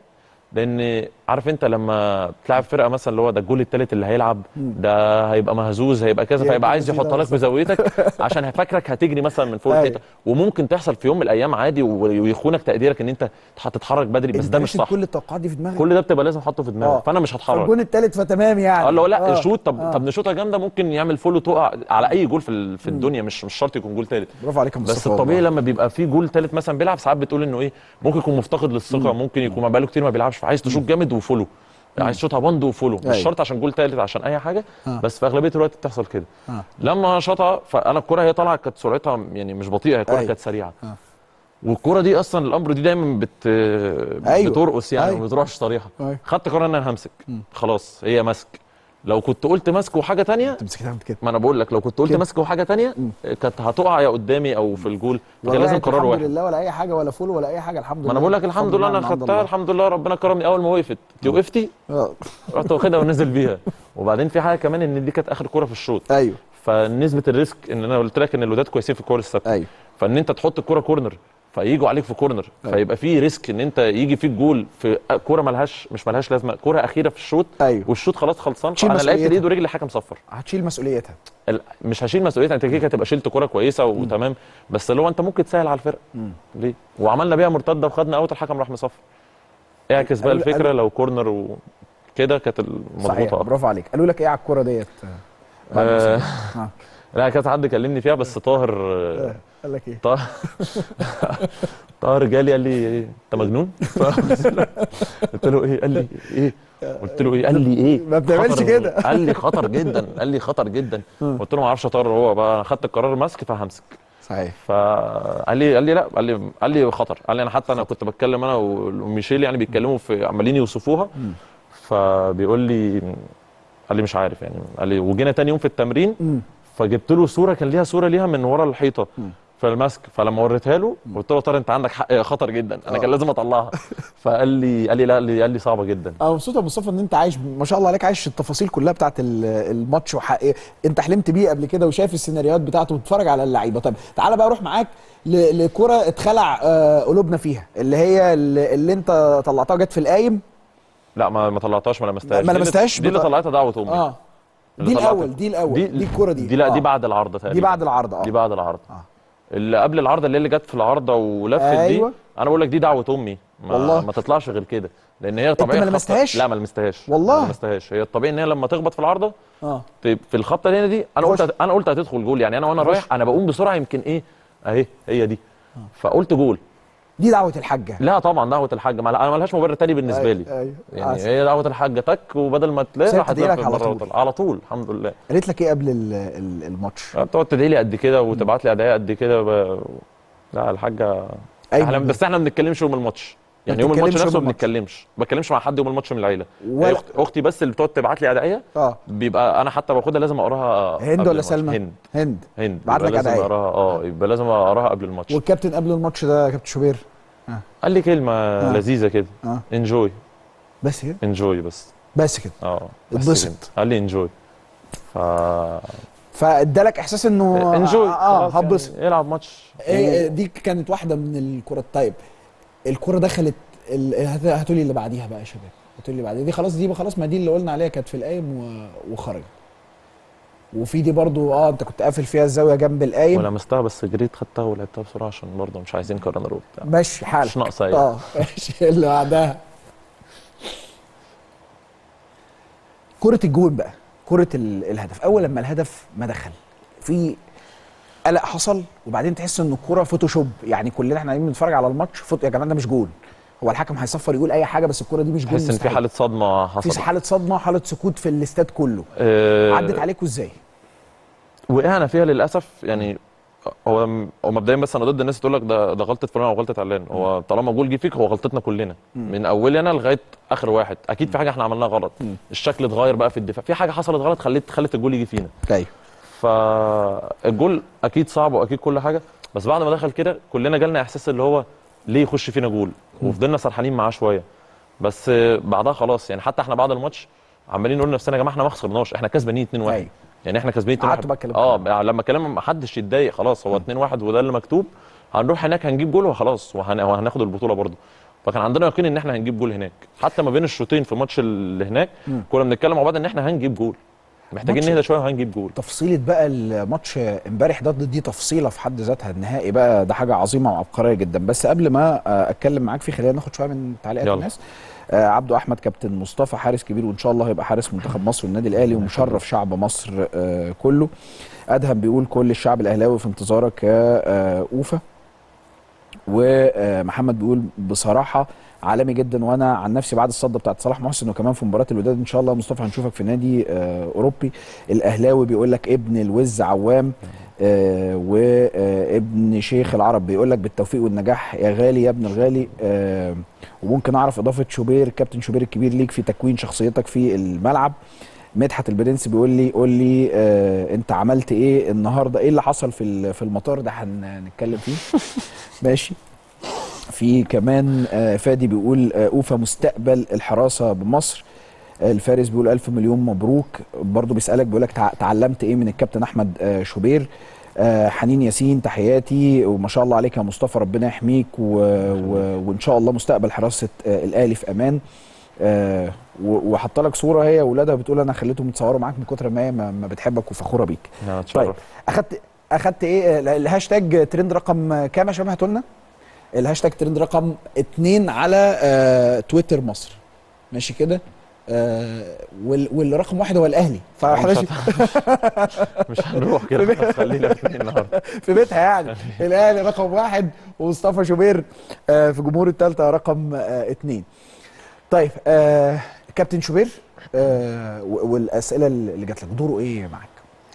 لان عارف انت لما بتلعب فرقه مثلا اللي هو ده الجول الثالث اللي هيلعب ده هيبقى مهزوز هيبقى كذا يبقى فيبقى عايز كده يحط لك في زاويتك عشان هيفكرك هتجري مثلا من فوق أيوة. الحيطه وممكن تحصل في يوم من الايام عادي ويخونك تقديرك ان انت تتحرك بدري بس انت ده مش راشد صح كل التوقعات دي في دماغك كل ده بتبقى لازم حاطه في آه. دماغك فانا مش هتحرك الجون الثالث فتمام يعني قال له لا آه. شوت طب آه. طب نشوطها جامده ممكن يعمل فول وتقع على اي جول في ال- في الدنيا مش مش شرط يكون جول ثالث برافو عليك يا مصطفى بس الطبيعي والله. لما بيبقى في جول ثالث مثلا بيلعب ساعات بتقول انه ايه ممكن يكون مفتقد للثقه ممكن يكون ما بقاله كتير ما بيلعبش فعايز تشوط جامد وفولو عايز تشوطها بند وفولو مش أيوة. شرط عشان جول ثالث عشان اي حاجه آه. بس في اغلبيه الوقت بتحصل كده آه. لما شاطها فانا الكره هي طالعه كانت سرعتها يعني مش بطيئه هي الكره أيوة. كانت سريعه آه. والكره دي اصلا الامر دي دايما بت أيوة. بترقص يعني أيوة. ما بتروحش طريقها أيوة. خدت قرار ان انا همسك خلاص هي مسك لو كنت قلت مسك وحاجه تانية تمسك تعمل كده ما انا بقول لك لو كنت قلت كده. مسك وحاجه تانية كانت هتقع يا قدامي او في الجول كان لازم وقعت قرار الحمد واحد لله ولا اي حاجه ولا فول ولا اي حاجه الحمد لله ما انا بقول لك الحمد بفضل لله انا من عند خدتها الله. الحمد لله ربنا كرمني اول ما وقفت انت وقفتي آه. رحت واخدها ونزل بيها وبعدين في حاجه كمان ان دي كانت اخر كوره في الشوط ايوه فنسبه الريسك ان انا قلت لك ان الوداد كويسين في الكور الثابته ايوه فان انت تحط الكوره كورنر فييجوا عليك في كورنر فيبقى في ريسك ان انت يجي فيك جول في كوره ملهاش مش ملهاش لازمه كوره اخيره في الشوط أيوة. والشوط خلاص خلصان تشيل فانا لعبت مسؤوليتها. الايد ورجلي حكم صفر هتشيل مسؤوليتها ال- مش هشيل مسؤوليتها انت كده كده هتبقى شلت كوره كويسه وتمام بس اللي هو انت ممكن تسهل على الفرقه ليه وعملنا بيها مرتده وخدنا اوت الحكم راح مصفر اعكس بقى قالوا- الفكره قالوا- لو كورنر وكده كانت صحيح المضبوطه أكتر. برافو عليك قالوا لك ايه على الكوره ديت بعد ما آه سمعت. آه. لا كانت حد كلمني فيها بس طاهر آه، قال لك ايه طاهر طاهر جالي قال لي ايه انت مجنون قلت له ايه قال لي ايه قلت له ايه قال لي ايه ما بتعملش خطر- كده. قال لي خطر جدا قال لي خطر جدا قلت له ما اعرفش يا طاهر هو بقى انا خدت القرار مسك فهمسك صحيح فقال لي قال لي لا قال لي قال لي خطر قال لي انا حتى انا كنت بتكلم انا وميشيل يعني بيتكلموا في عمالين يوصفوها فبيقول لي قال لي مش عارف يعني قال لي وجينا تاني يوم في التمرين فجبت له صوره كان ليها صوره ليها من ورا الحيطه في المسك فلما وريتها له قلت له يا طارق انت عندك حق هي خطر جدا انا كان لازم اطلعها فقال لي قال لي لا قال لي, قال لي صعبه جدا انا مبسوط يا مصطفى ان انت عايش ما شاء الله عليك عايش التفاصيل كلها بتاعت ال- الماتش وحقيقة انت حلمت بيه قبل كده وشايف السيناريوهات بتاعته وتتفرج على اللعيبه طب تعالى بقى اروح معاك ل- لكره اتخلع آه، قلوبنا فيها اللي هي اللي, اللي انت طلعتها جت في القايم لا ما ما طلعتهاش ما لمستهاش ما دي اللي- لمستهاش دي اللي بط- طلعتها دعوه امي اه اللي دي طلعت- الاول دي الاول دي, دي الكره دي دي لا آه. دي بعد العارضه تقريبا دي بعد العرض اه دي بعد العرض آه. اللي قبل العارضه اللي, اللي جت في العارضه ولفت أيوة. دي انا بقول لك دي دعوه امي ما والله. ما تطلعش غير كده لان هي طبيعي ما خبطة- لمستهاش؟ لا ما لمستهاش والله. ما لمستهاش هي الطبيعي ان هي لما تخبط في العارضه اه ت- في الخبطه اللي هنا دي انا تخش. قلت انا قلت هتدخل جول يعني انا وانا رايح انا بقوم بسرعه يمكن ايه اهي هي دي فقلت جول دي دعوه الحاجه لا طبعا دعوه الحاج ما انا ملهاش مبرر تاني بالنسبه لي أيوة. يعني عسل. هي دعوه الحاج تك وبدل ما تلاقي سابت راح تدعيلك تنفذ على مرة طول. وطلع. على طول الحمد لله قالت لك ايه قبل ال- ال- الماتش بتقعد تدعي لي قد كده وتبعت لي ادعيه قد كده ب... لا الحاجه أيوة. احنا بس احنا ما بنتكلمش يوم الماتش يعني ما يوم الماتش بتتكلمش نفسه يوم ما الماتش. بنتكلمش ما بتكلمش مع حد يوم الماتش من العيله ولا- هي أخت... اختي بس اللي بتقعد تبعت لي ادعيه اه بيبقى انا حتى باخدها لازم اقراها هند قبل ولا الماتش. سلمى هند هند هند بعت يبقى لك لازم أدعية. اقراها اه يبقى لازم اقراها قبل الماتش والكابتن قبل الماتش ده كابتن شوبير قال لي كلمه لذيذه كده آه. انجوي بس كده انجوي بس بس كده اه بس اتبسط. كده. قال لي انجوي ف فادالك احساس انه انجوي اه, آه هبسط يعني يلعب ماتش إيه دي كانت واحده من الكرات طيب الكره دخلت ال- هات- هاتوا لي اللي بعديها بقى يا شباب هاتوا لي اللي بعديها دي خلاص دي بقى خلاص ما دي اللي قلنا عليها كانت في القايم و... وخرجت وفي دي برضو اه انت كنت قافل فيها الزاويه جنب القايم ولمستها بس جريت خدتها ولعبتها بسرعه عشان برضه مش عايزين كورنر وبتاع ماشي حالك مش ناقصه يعني. اه ماشي اللي بعدها كرة الجون بقى كرة ال- الهدف اول لما الهدف ما دخل في قلق حصل وبعدين تحس ان الكرة فوتوشوب يعني كلنا احنا قاعدين بنتفرج على الماتش فوت... يا جماعه ده مش جول هو الحكم هيصفر يقول اي حاجه بس الكرة دي مش جول تحس ان في مستحيل. حاله صدمه حصلت في حالة صدمة حالة سكوت في الاستاد كله آه، عدت عليكم ازاي؟ وقعنا فيها للاسف يعني هو هو مبدئيا بس انا ضد الناس تقول لك ده ده غلطه فلان او غلطه علان هو طالما جول جه فيك هو غلطتنا كلنا من اولنا لغايه اخر واحد اكيد في حاجه احنا عملناها غلط الشكل اتغير بقى في الدفاع في حاجه حصلت غلط خلت خلت الجول يجي فينا ايوه فالجول اكيد صعب واكيد كل حاجه بس بعد ما دخل كده كلنا جالنا احساس اللي هو ليه يخش فينا جول وفضلنا سرحانين معاه شويه بس بعدها خلاص يعني حتى احنا بعد الماتش عمالين نقول لنفسنا يا جماعه احنا ما خسرناش احنا كسبانين 2-1 أيوة. يعني احنا كسبانين 2-1 قعدتوا بقى اتكلمتوا اه لما كلام ما حدش يتضايق خلاص هو 2-1 وده اللي مكتوب هنروح هناك هنجيب جول وخلاص وهن... وهناخد البطوله برضه فكان عندنا يقين ان احنا هنجيب جول هناك حتى ما بين الشوطين في الماتش اللي هناك كنا بنتكلم مع بعض ان احنا هنجيب جول محتاجين ماتش- نهدى شويه وهنجيب جول تفصيلة بقى الماتش امبارح ضد دي تفصيلة في حد ذاتها النهائي بقى ده حاجة عظيمة وعبقرية جدا بس قبل ما آه، اتكلم معاك فيه خلينا ناخد شوية من تعليقات يلا. الناس آه، عبده احمد كابتن مصطفى حارس كبير وان شاء الله هيبقى حارس منتخب مصر والنادي الاهلي ومشرف شعب مصر آه، كله ادهم بيقول كل الشعب الاهلاوي في انتظارك يا آه، اوفا ومحمد بيقول بصراحه عالمي جدا وانا عن نفسي بعد الصده بتاعت صلاح محسن وكمان في مباراه الوداد ان شاء الله مصطفى هنشوفك في نادي آه، اوروبي الاهلاوي بيقول لك ابن الوز عوام آه، وابن شيخ العرب بيقول لك بالتوفيق والنجاح يا غالي يا ابن الغالي آه، وممكن اعرف اضافه شوبير كابتن شوبير الكبير ليك في تكوين شخصيتك في الملعب مدحت البرنس بيقول لي قول لي آه انت عملت ايه النهارده ايه اللي حصل في ال- في المطار ده هنتكلم فيه ماشي في كمان آه فادي بيقول آه اوفا مستقبل الحراسه بمصر آه الفارس بيقول الف مليون مبروك برضه بيسالك بيقول لك تع- تعلمت ايه من الكابتن احمد آه شوبير آه حنين ياسين تحياتي وما شاء الله عليك يا مصطفى ربنا يحميك و... و... وان شاء الله مستقبل حراسه آه الاهلي في امان آه و- وحط لك صوره هي واولادها بتقول انا خليتهم يتصوروا معاك من كتر ما هي ما ما بتحبك وفخوره بيك أنا طيب اتشرف اخدت اخدت ايه ال- الهاشتاج ترند رقم كام يا شباب هاتوا لنا الهاشتاج ترند رقم اتنين على آه تويتر مصر ماشي كده آه وال والرقم واحد هو الاهلي فاحنا مش, هت... مش هنروح كده خلينا في النهارده في بيتها يعني الاهلي رقم واحد ومصطفى شوبير آه في جمهور الثالثه رقم آه اتنين طيب آه كابتن شوبير آه و- والاسئله اللي جات لك دوره ايه معاك؟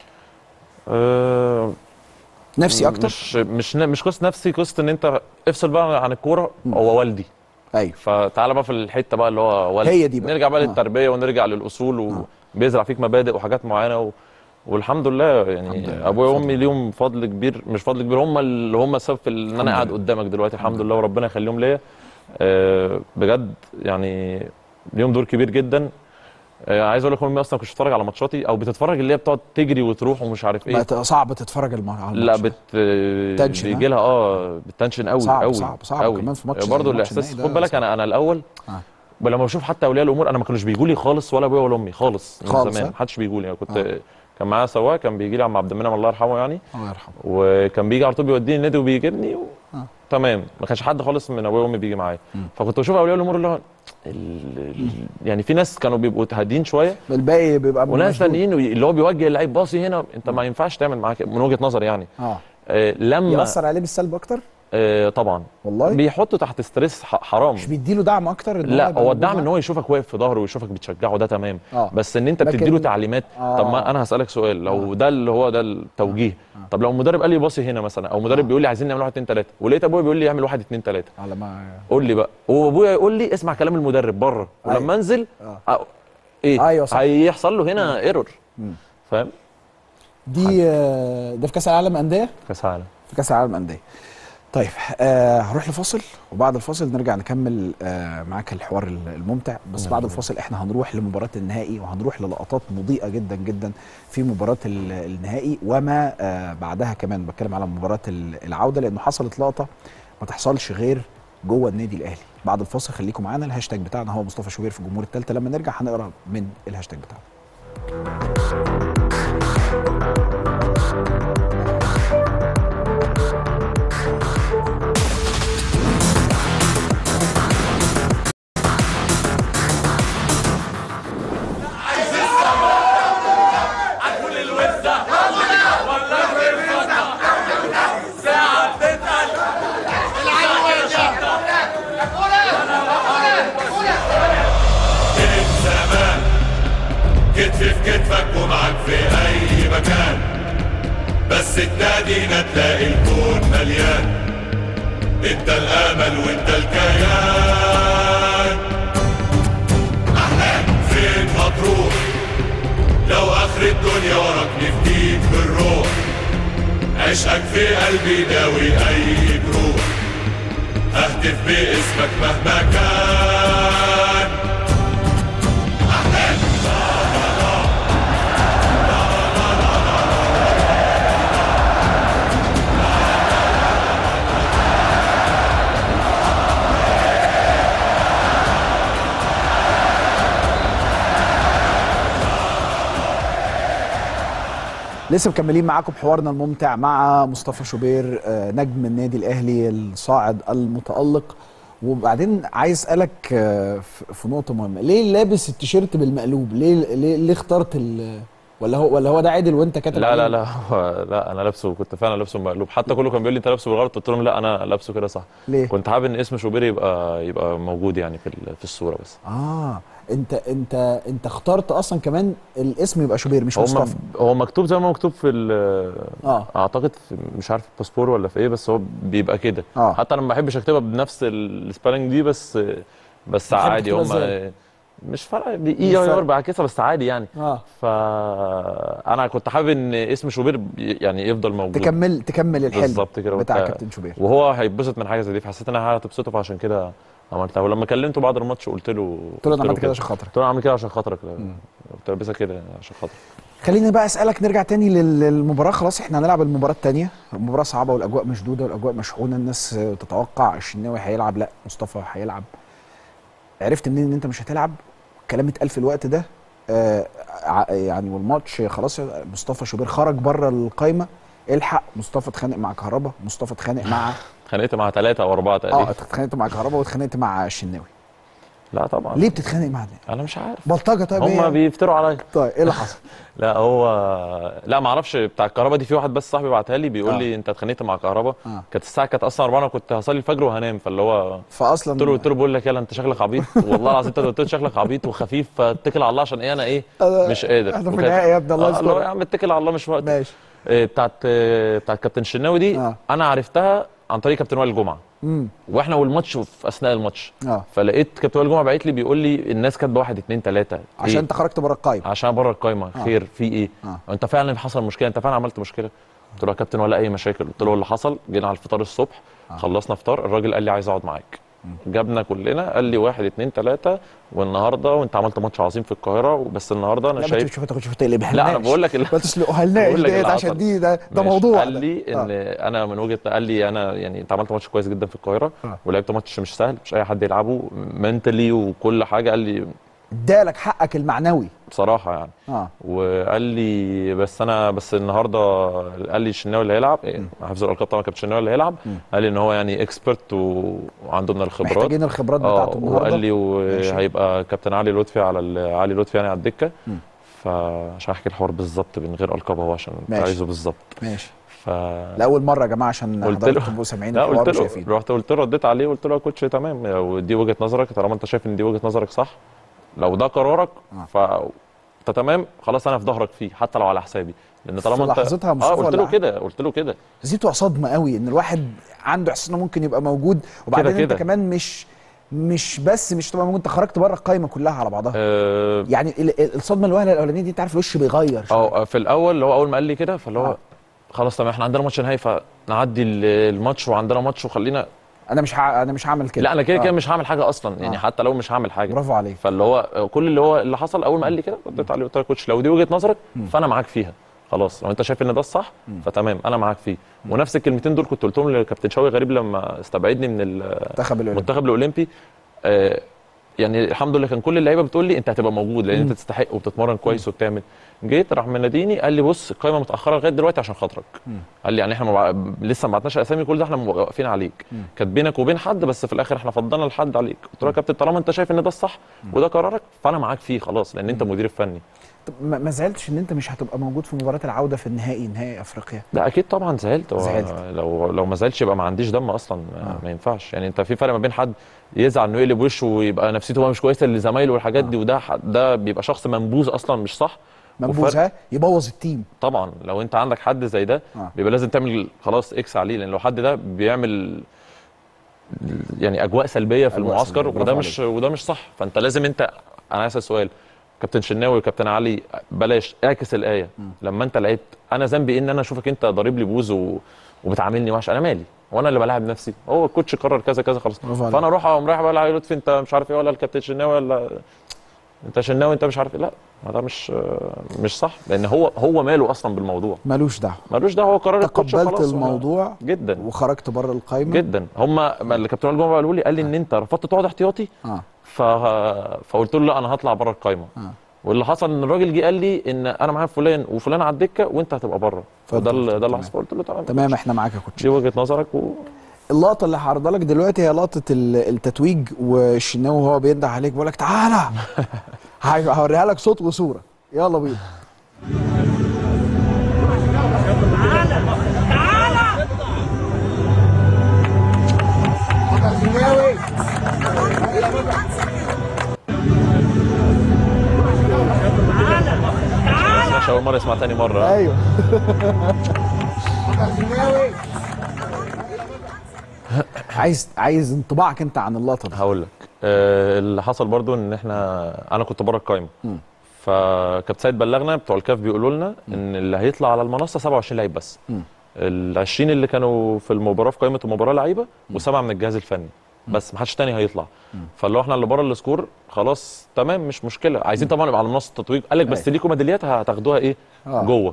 أه... نفسي اكتر؟ مش مش مش قصه نفسي قصه ان انت افصل بقى عن الكوره هو والدي ايوه فتعالى بقى في الحته بقى اللي هو والدي هي دي بقى. نرجع بقى آه. للتربيه ونرجع للاصول وبيزرع فيك مبادئ وحاجات معينه و... والحمد لله يعني الحمد لله. ابويا وامي ليهم فضل كبير مش فضل كبير هم اللي هم السبب في ان انا قاعد لله. قدامك دلوقتي الحمد لله وربنا يخليهم ليا أه بجد يعني ليهم دور كبير جدا أه عايز اقول لك امي اصلا كنتش بتتفرج على ماتشاتي او بتتفرج اللي هي بتقعد تجري وتروح ومش عارف ايه ما ت- صعب تتفرج المر... على لا الماتش بت تنشن، بيجي لها اه بتنشن قوي صعب- قوي صعب- صعب قوي. كمان في ماتش زي برضه الماتش الاحساس النهائي خد ده بالك صعب. انا انا الاول آه. ولما بشوف حتى اولياء الامور انا ما كانوش بيجوا لي خالص ولا ابويا ولا امي خالص من خالص، زمان ها؟ ما حدش بيجوا لي كنت آه. كان معايا سواق كان بيجي لي عم عبد المنعم الله يرحمه يعني الله يرحمه وكان بيجي على طول بيوديني النادي وبيجيبني و... آه. تمام ما كانش حد خالص من ابويا وامي بيجي معايا فكنت بشوف اولياء الامور اللي هو ال... ال... يعني في ناس كانوا بيبقوا هادين شويه الباقي بيبقى وناس مشدود. تانيين اللي هو بيوجه اللعيب باصي هنا انت ما ينفعش تعمل معاه كده من وجهه نظري يعني اه آه لما يأثر عليه بالسلب اكتر آه طبعا والله بيحطه تحت ستريس ح- حرام مش بيديله دعم اكتر إن لا يبقى هو موجود الدعم معاه؟ ان هو يشوفك واقف في ظهره ويشوفك بتشجعه ده تمام آه. بس ان انت لكن- بتديله تعليمات آه. طب ما انا هسالك سؤال لو ده اللي هو ده التوجيه طب لو مدرب قال لي باصي هنا مثلا او مدرب بيقول لي عايزين نعمل 1 2 3 ولقيت ابويا بيقول لي اعمل 1 2 3 على ما قول لي بقى وابويا يقول لي اسمع كلام المدرب بره ولما أيوة. انزل آه. أ- ايه أيوة صح. هيحصل له هنا ايرور فاهم دي آه، ده في كاس العالم انديه كاس عالم في كاس العالم انديه طيب آه هروح لفاصل وبعد الفاصل نرجع نكمل آه معاك الحوار ال- الممتع بس بعد الفاصل احنا هنروح لمباراه النهائي وهنروح للقطات مضيئه جدا جدا في مباراه ال- النهائي وما آه بعدها كمان بتكلم على مباراه ال- العوده لانه حصلت لقطه ما تحصلش غير جوه النادي الاهلي بعد الفاصل خليكم معانا الهاشتاج بتاعنا هو مصطفى شوبير في الجمهور الثالثه لما نرجع هنقرا من الهاشتاج بتاعنا زمان كتف في كتفك ومعك في اي مكان بس تنادينا تلاقي الكون مليان انت الامل وانت الكيان احلام فين ما تروح لو اخر الدنيا وراك نفديك بالروح عشقك في قلبي داوي اي جروح اهتف باسمك مهما كان لسه مكملين معاكم حوارنا الممتع مع مصطفى شوبير آه، نجم النادي الاهلي الصاعد المتالق وبعدين عايز اسالك آه، في في نقطه مهمه ليه لابس التيشيرت بالمقلوب ليه ليه, ليه اخترت ال ولا هو ولا هو ده عادل وانت كاتب لا عليه؟ لا لا هو لا انا لابسه كنت فعلا لابسه مقلوب حتى كله كان بيقول لي انت لابسه بالغلط قلت لهم لا انا لابسه كده صح ليه؟ كنت حابب ان اسم شوبير يبقى يبقى موجود يعني في ال- في الصوره بس اه انت انت انت اخترت اصلا كمان الاسم يبقى شوبير مش هو مصطفى م- هو مكتوب زي ما هو مكتوب في ال- اه اعتقد في مش عارف الباسبور ولا في ايه بس هو بيبقى كده اه حتى انا ما بحبش اكتبها بنفس السبيلنج دي بس بس بتحب عادي تكتبها هم إزاي؟ مش فارقه مش باي اي فارقة. ار بعكسها بس عادي يعني اه فانا كنت حابب ان اسم شوبير يعني يفضل موجود تكمل تكمل الحلم بالظبط كده بتاع وانت- كابتن شوبير وهو هيتبسط من حاجه زي دي فحسيت انها هتبسطه فعشان كده عملتها ولما كلمته بعد الماتش قلت له قلت له انا عملت كده عشان خاطرك قلت له انا عامل كده عشان خاطرك قلت له لابسها كده عشان خاطرك خليني بقى اسالك نرجع تاني لل- للمباراه خلاص احنا هنلعب المباراه الثانيه المباراه صعبه والاجواء مشدوده والاجواء مشحونه الناس تتوقع الشناوي هيلعب لا مصطفى هيلعب عرفت منين ان انت مش هتلعب كلام اتقال في الوقت ده آه ع- يعني والماتش خلاص مصطفى شوبير خرج بره القايمه الحق مصطفى اتخانق مع كهربا مصطفى اتخانق مع اتخانقت مع ثلاثه او اربعه اه تقريبا اتخانقت مع كهربا واتخانقت مع الشناوي لا طبعا ليه بتتخانق مع ده انا مش عارف بلطجه طيب هم ايه بيفتروا عليا طيب ايه اللي حصل لا هو لا ما اعرفش بتاع الكهرباء دي في واحد بس صاحبي بعتها لي بيقول آه. لي انت اتخانقت مع كهرباء آه. كانت الساعه كانت اصلا 4 انا كنت هصلي الفجر وهنام فاللي هو فاصلا قلت له قلت له بقول لك يلا انت شكلك عبيط والله العظيم انت قلت له شكلك عبيط وخفيف فاتكل على الله عشان ايه انا ايه أنا- مش قادر احنا في وكانت- النهائي يا ابني الله آه، اللي هو يستر يا عم اتكل على الله مش وقت ماشي إيه، بتاعت إيه، بتاعت كابتن الشناوي دي آه. انا عرفتها عن طريق كابتن وائل الجمعه امم واحنا والماتش في اثناء الماتش اه فلقيت كابتن وائل الجمعه باعت لي بيقول لي الناس كاتبه واحد اتنين تلاته عشان إيه؟ انت خرجت بره القايمه عشان بره القايمه آه. خير في ايه آه. انت فعلا حصل مشكله انت فعلا عملت مشكله قلت له يا كابتن ولا اي مشاكل قلت له اللي حصل جينا على الفطار الصبح آه. خلصنا فطار الراجل قال لي عايز اقعد معاك جابنا كلنا قال لي واحد اتنين تلاته والنهارده وانت عملت ماتش عظيم في القاهره بس النهارده انا لا ما شايف تشوف تاخدش تقلبها لا انا بقول لك ال- ما تسلقها لناش بقول لك ديت اللي عشان حصل. دي ده ده ماشي. موضوع قال ده. لي ان آه. انا من وجهه قال لي انا يعني انت عملت ماتش كويس جدا في القاهره آه. ولعبت ماتش مش سهل مش اي حد يلعبه منتلي وكل حاجه قال لي ادالك حقك المعنوي بصراحه يعني اه وقال لي بس انا بس النهارده قال لي الشناوي اللي هيلعب إيه، حافظ الالقاب طبعا كابتن الشناوي اللي هيلعب قال لي ان هو يعني اكسبرت وعنده من الخبرات محتاجين الخبرات اه بتاعته النهارده وقال لي ماشي. وهيبقى كابتن علي لطفي على ال- علي لطفي يعني على الدكه مم. فعشان احكي الحوار بالظبط من غير القاب هو عشان انت ماشي. عايزه بالظبط ماشي ف لاول مره يا جماعه عشان قلت حضرتك له- تبقوا سامعين لا الحوار قلت له وشايفين رحت قلت له رديت عليه قلت له يا كوتش تمام لو دي وجهه نظرك طالما انت شايف ان دي وجهه نظرك صح لو ده قرارك آه. ف انت تمام خلاص انا في ظهرك فيه حتى لو على حسابي لان طالما في انت لحظتها اه مصطفى قلت ولا له ع- كده قلت له كده بس دي بتبقى صدمه قوي ان الواحد عنده احساس انه ممكن يبقى موجود وبعدين انت كده. كمان مش مش بس مش تبقى موجود انت خرجت بره القايمه كلها على بعضها اه يعني ال- ال- الصدمه الوهله الاولانيه دي انت عارف الوش بيغير شوية. آه، في الاول اللي هو اول ما قال لي كده فاللي هو آه. خلاص تمام احنا عندنا ماتش نهائي فنعدي ال- الماتش وعندنا ماتش وخلينا انا مش ه... انا مش هعمل كده لا انا كده كده آه. مش هعمل حاجه اصلا يعني آه. حتى لو مش هعمل حاجه برافو عليك فاللي هو كل اللي هو اللي حصل اول ما قال لي كده رديت عليه قلت له يا كوتش لو دي وجهه نظرك فانا معاك فيها خلاص لو انت شايف ان ده الصح فتمام انا معاك فيه ونفس الكلمتين دول كنت قلتهم لكابتن شوقي غريب لما استبعدني من منتخب الاولمبي المنتخب الاولمبي آه يعني الحمد لله كان كل اللعيبه بتقول لي انت هتبقى موجود لان انت تستحق وبتتمرن كويس وبتعمل جيت راح مناديني قال لي بص القايمه متاخره لغايه دلوقتي عشان خاطرك قال لي يعني احنا مبع... لسه ما بعتناش اسامي كل ده احنا واقفين عليك كانت بينك وبين حد بس في الاخر احنا فضلنا لحد عليك قلت له يا كابتن طالما انت شايف ان ده الصح وده قرارك فانا معاك فيه خلاص لان انت مدير الفني طب ما ما زعلتش ان انت مش هتبقى موجود في مباراه العوده في النهائي نهائي افريقيا لا اكيد طبعا زعلت هو زعلت. لو لو ما زعلتش يبقى ما عنديش دم اصلا ما, ما ينفعش يعني انت في فرق ما بين حد يزعل انه يقلب وشه ويبقى نفسيته بقى مش كويسه لزمايله والحاجات دي وده ح- ده بيبقى شخص منبوذ اصلا مش صح منبوذ وفرق- ها يبوظ التيم طبعا لو انت عندك حد زي ده آه. بيبقى لازم تعمل خلاص اكس عليه لان لو حد ده بيعمل يعني اجواء سلبيه في أجواء المعسكر سلبية، وده برافو مش وده مش صح فانت لازم انت انا عايز اسال سؤال كابتن شناوي وكابتن علي بلاش اعكس الايه لما انت لعبت انا ذنبي إيه ان انا اشوفك انت ضارب لي بوز و... وبتعاملني وحش انا مالي وانا اللي بلاعب نفسي هو الكوتش قرر كذا كذا خلاص برافو عليك. فانا اروح اقوم رايح بقى علي لطفي انت مش عارف ايه ولا الكابتن شناوي ولا انت شناوي انت مش عارف ايه لا ما ده مش مش صح لان هو هو ماله اصلا بالموضوع ملوش دعوه ملوش دعوه هو قرار الكوتش تقبلت خلاص، الموضوع جدا وخرجت بره القايمه جدا هم ما اللي كابتن وائل جمعه قالوا لي قال لي ان انت رفضت تقعد احتياطي اه ف... فقلت له لا انا هطلع بره القايمه آه. واللي حصل ان الراجل جه قال لي ان انا معايا فلان وفلان على الدكه وانت هتبقى بره اتفضل. فده اللي- ده اللي تمام. حصل قلت له تمام تمام احنا معاك يا كوتش دي وجهه نظرك و... اللقطه اللي هعرضها لك دلوقتي هي لقطه ال- التتويج والشناوي وهو بينده عليك بيقول لك تعالى هي- هوريها لك صوت وصوره يلا بينا مش اول مره اسمع تاني مره ايوه عايز عايز انطباعك انت عن اللقطه دي هقول لك آه اللي حصل برضو ان احنا انا كنت بره القايمه مم. فكابتن سيد بلغنا بتوع الكاف بيقولوا لنا ان اللي هيطلع على المنصه 27 لعيب بس مم. ال 20 اللي كانوا في المباراه في قائمه المباراه لعيبه وسبعه من الجهاز الفني بس ما حدش تاني هيطلع فاللي هو احنا اللي بره السكور خلاص تمام مش مشكله عايزين طبعا نبقى على منصه التتويج قال لك بس أيوة. ليكم ميداليات هتاخدوها ايه آه. جوه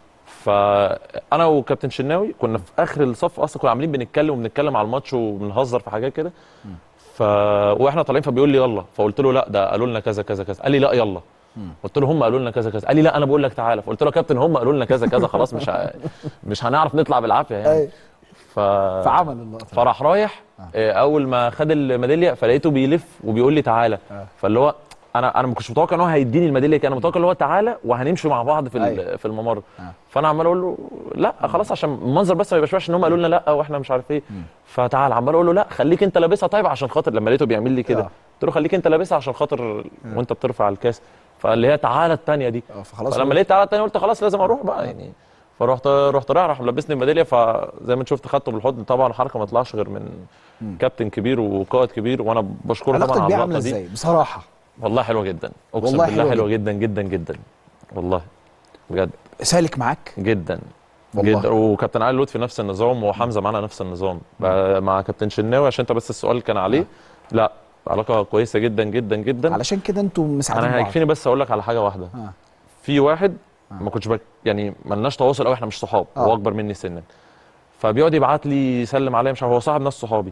فانا وكابتن شناوي كنا في اخر الصف اصلا كنا عاملين بنتكلم وبنتكلم على الماتش وبنهزر في حاجات كده ف واحنا طالعين فبيقول لي يلا فقلت له لا ده قالوا لنا كذا كذا كذا قال لي لا يلا قلت له هم قالوا لنا كذا كذا قال لي لا انا بقول لك تعالى فقلت له يا كابتن هم قالوا لنا كذا كذا خلاص مش ه... مش هنعرف نطلع بالعافيه يعني أيوة. ف فعمل اللقطه فراح رايح آه. اول ما خد الميداليه فلقيته بيلف وبيقول لي تعالى آه. فاللي هو انا انا ما كنتش متوقع ان هو هيديني الميداليه كده انا متوقع ان هو تعالى وهنمشي مع بعض في أيوة. ال- في الممر آه. فانا عمال اقول له لا خلاص عشان المنظر بس ما يبقاش وحش ان هم قالوا لنا لا واحنا مش عارف ايه فتعال عمال اقول له لا خليك انت لابسها طيب عشان خاطر لما لقيته بيعمل لي كده آه. قلت له خليك انت لابسها عشان خاطر وانت بترفع الكاس فاللي هي تعالى الثانيه دي آه، فخلاص فلما هو- لقيت تعالى الثانيه قلت خلاص لازم اروح بقى يعني فرحت رحت رايح راح ملبسني الميداليه فزي ما انت شفت خدته بالحضن طبعا حركه ما طلعش غير من كابتن كبير وقائد كبير وانا بشكره طبعا علاقتك على بيه اللقطه عامله دي ازاي بصراحه والله حلوه جدا اقسم والله بالله حلوة حلوه جدا جدا جدا والله بجد سالك معاك جدا والله. جدا وكابتن علي لطفي نفس النظام وحمزه معانا نفس النظام بقى مع كابتن شناوي عشان انت بس السؤال كان عليه لا علاقه كويسه جدا جدا جدا علشان كده انتوا مساعدين انا بعض هيكفيني بس اقول لك على حاجه واحده آه. في واحد ما كنتش بك يعني ملناش تواصل قوي احنا مش صحاب آه. هو اكبر مني سنا فبيقعد يبعت لي يسلم عليا مش عارف هو صاحب ناس صحابي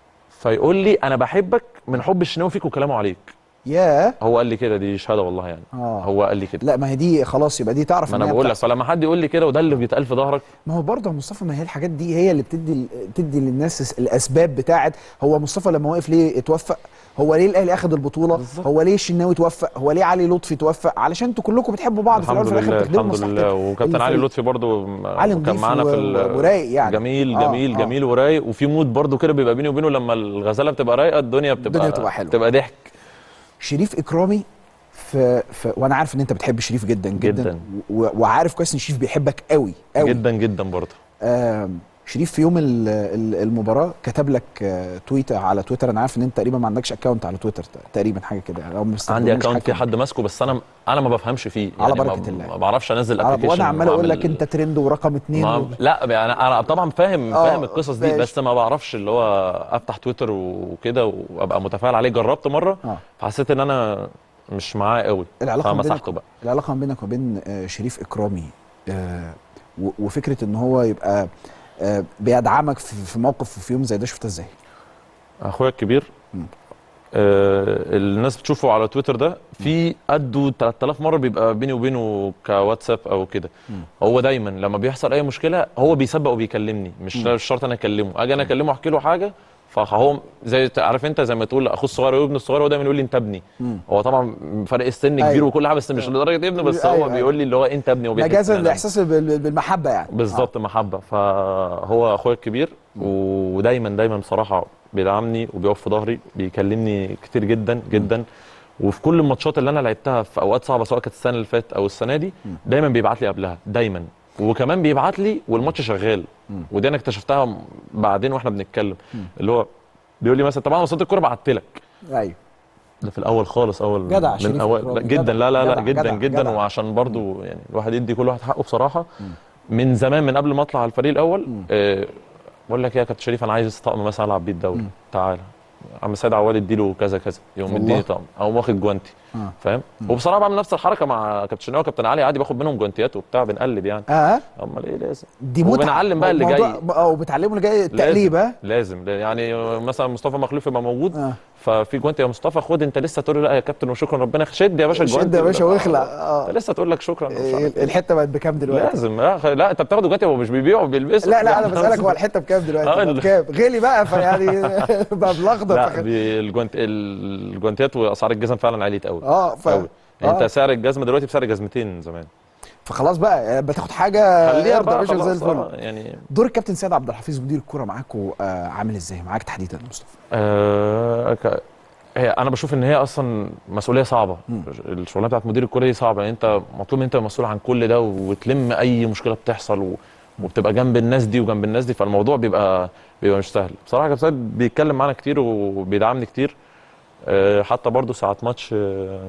فيقول لي انا بحبك من حب الشناوي فيك وكلامه عليك ياه هو قال لي كده دي شهاده والله يعني آه. هو قال لي كده لا ما هي دي خلاص يبقى دي تعرف ما إن انا هي بقول لك بتحصل. فلما حد يقول لي كده وده اللي بيتقال في ظهرك ما هو برضه يا مصطفى ما هي الحاجات دي هي اللي بتدي بتدي للناس الاسباب بتاعت هو مصطفى لما وقف ليه اتوفق هو ليه الاهلي اخد البطوله بالظبط. هو ليه الشناوي توفق هو ليه علي لطفي توفق علشان انتوا كلكم بتحبوا بعض في الاول الحمد وفي الاخر لله بتخدموا الحمد مصلحه لله وكابتن علي الفريق. لطفي برضو م- علي كان نضيف معانا و- في ال- ورايق يعني. جميل آه، جميل آه. جميل ورايق وفي مود برضو كده بيبقى بيني وبينه لما الغزاله بتبقى رايقه الدنيا بتبقى الدنيا بتبقى حلوة. بتبقى ضحك شريف اكرامي في, في وانا عارف ان انت بتحب شريف جدا جدا, جداً. و... وعارف كويس ان شريف بيحبك قوي قوي جدا جدا برضو آم، شريف في يوم ال- ال- المباراه كتب لك آه، تويت على تويتر انا عارف ان انت تقريبا ما عندكش اكونت على تويتر تقريبا حاجه كده او ما عندي بتستخدموش اكونت في حاجة. حد ماسكه بس انا انا ما بفهمش فيه على ما- بركة الله. ما بعرفش انزل عرب- ابلكيشن وانا عمال اقول لك انت ترند ورقم اتنين ما و... لا انا انا طبعا فاهم آه، فاهم القصص دي ماشي. بس ما بعرفش اللي هو افتح تويتر وكده وابقى متفاعل عليه جربت مره آه. فحسيت ان انا مش معاه قوي العلاقه ما بينك فمسحته بقى العلاقه ما بينك وبين آه، شريف اكرامي آه، و- وفكره ان هو يبقى آه، بيدعمك في في موقف وفي يوم زي ده شفتها ازاي؟ اخويا الكبير آه، الناس بتشوفه على تويتر ده في قده 3000 مره بيبقى بيني وبينه كواتساب او كده هو دايما لما بيحصل اي مشكله هو بيسبق وبيكلمني مش مش شرط انا اكلمه اجي انا اكلمه احكي له حاجه فهو زي عارف انت زي ما تقول اخوه الصغير وابنه الصغير هو دايما يقول لي انت ابني هو طبعا فرق السن كبير أيوة. وكل حاجه بس مش لدرجه ابنه بس أيوة، هو أيوة. بيقول لي اللي هو انت ابني وبيحس مجازا إن أنا الاحساس بال- بالمحبه يعني بالظبط محبه فهو اخويا الكبير ودايما دايما بصراحه بيدعمني وبيقف في ظهري بيكلمني كتير جدا جدا وفي كل الماتشات اللي انا لعبتها في اوقات صعبه سواء كانت السنه اللي فاتت او السنه دي دايما بيبعت لي قبلها دايما وكمان بيبعت لي والماتش شغال ودي انا اكتشفتها بعدين واحنا بنتكلم اللي هو بيقول لي مثلا طبعا وصلت الكوره بعت لك ايوه ده في الاول خالص اول جدع شريف من اول إكرامي، لا جدع، جدا لا لا لا جدع، جدا جدع، جدا جدع. وعشان برضو يعني الواحد يدي كل واحد حقه بصراحه من زمان من قبل ما اطلع على الفريق الاول آه بقول لك ايه يا كابتن شريف انا عايز طقم مثلا العب بيه الدوري تعالى عم سيد عواد اديله كذا كذا يوم والله؟ مديني طقم او واخد جوانتي آه. فاهم وبصراحه بعمل نفس الحركه مع كابتن شناوي وكابتن علي عادي باخد منهم جوانتيات وبتاع بنقلب يعني اه امال ايه لازم دي متعه وبنعلم بقى اللي موضوع- جاي اه وبتعلمه اللي جاي التقليب ها لازم يعني مثلا مصطفى مخلوف يبقى موجود آه. ففي جوانتي يا مصطفى خد انت لسه تقول له لا يا كابتن وشكرا ربنا يخ- شد يا باشا الجوانتي شد يا باشا ولا- واخلع آه. اه انت لسه تقول لك شكرا ومش عارف إيه، إيه. الحته بقت بكام دلوقتي لازم لا, خ- لا انت بتاخده جوانتي هو مش بيبيعه بيلبسه لا لا انا بسالك هو الحته بكام آه، دلوقتي بقى ال- بكام غلي بقى فيعني بقى بالاخضر لا فخ- بي- الجوانت الجوانتيات واسعار الجزم فعلا عليت قوي اه ف... قوي يعني آه. انت سعر الجزمه دلوقتي بسعر جزمتين زمان فخلاص بقى بتاخد حاجه خليها يرضى يا بقى باشا زي خلاص الفل آه، يعني دور الكابتن سيد عبد الحفيظ مدير الكوره معاكوا آه عامل ازاي معاك تحديدا يا مصطفى آه ك... هي انا بشوف ان هي اصلا مسؤوليه صعبه الشغلانه بتاعت مدير الكوره دي صعبه يعني انت مطلوب ان انت مسؤول عن كل ده وتلم اي مشكله بتحصل و... وبتبقى جنب الناس دي وجنب الناس دي فالموضوع بيبقى بيبقى مش سهل بصراحه كابتن سيد بيتكلم معانا كتير وبيدعمني كتير آه حتى برضو ساعه ماتش آه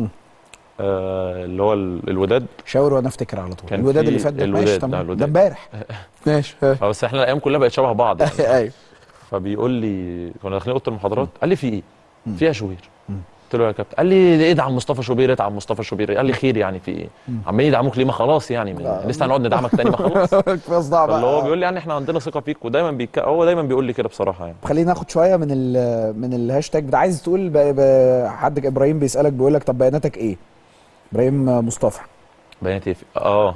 آه اللي هو ال- الوداد شاور وانا افتكر على طول كان الوداد في اللي فات ده الوداد، ماشي لا، تمام الوداد. ده امبارح ماشي بس احنا الايام كلها بقت شبه بعض يعني ايوه فبيقول لي كنا داخلين اوضه المحاضرات قال لي في ايه؟ فيها شوبير قلت له يا كابتن قال لي ادعم مصطفى شوبير ادعم مصطفى شوبير قال لي خير يعني في ايه؟ عمالين يدعموك ليه ما خلاص يعني من... لسه هنقعد ندعمك تاني ما خلاص كفايه صداع فاللي هو بقى بيقول لي يعني احنا عندنا ثقه فيك ودايما بيك... هو دايما بيقول لي كده بصراحه يعني خلينا ناخد شويه من ال من الهاشتاج ده عايز تقول ب... ب... حد ابراهيم بيسالك بيقول لك طب بياناتك ايه؟ ابراهيم مصطفى بيانات ايه في- اه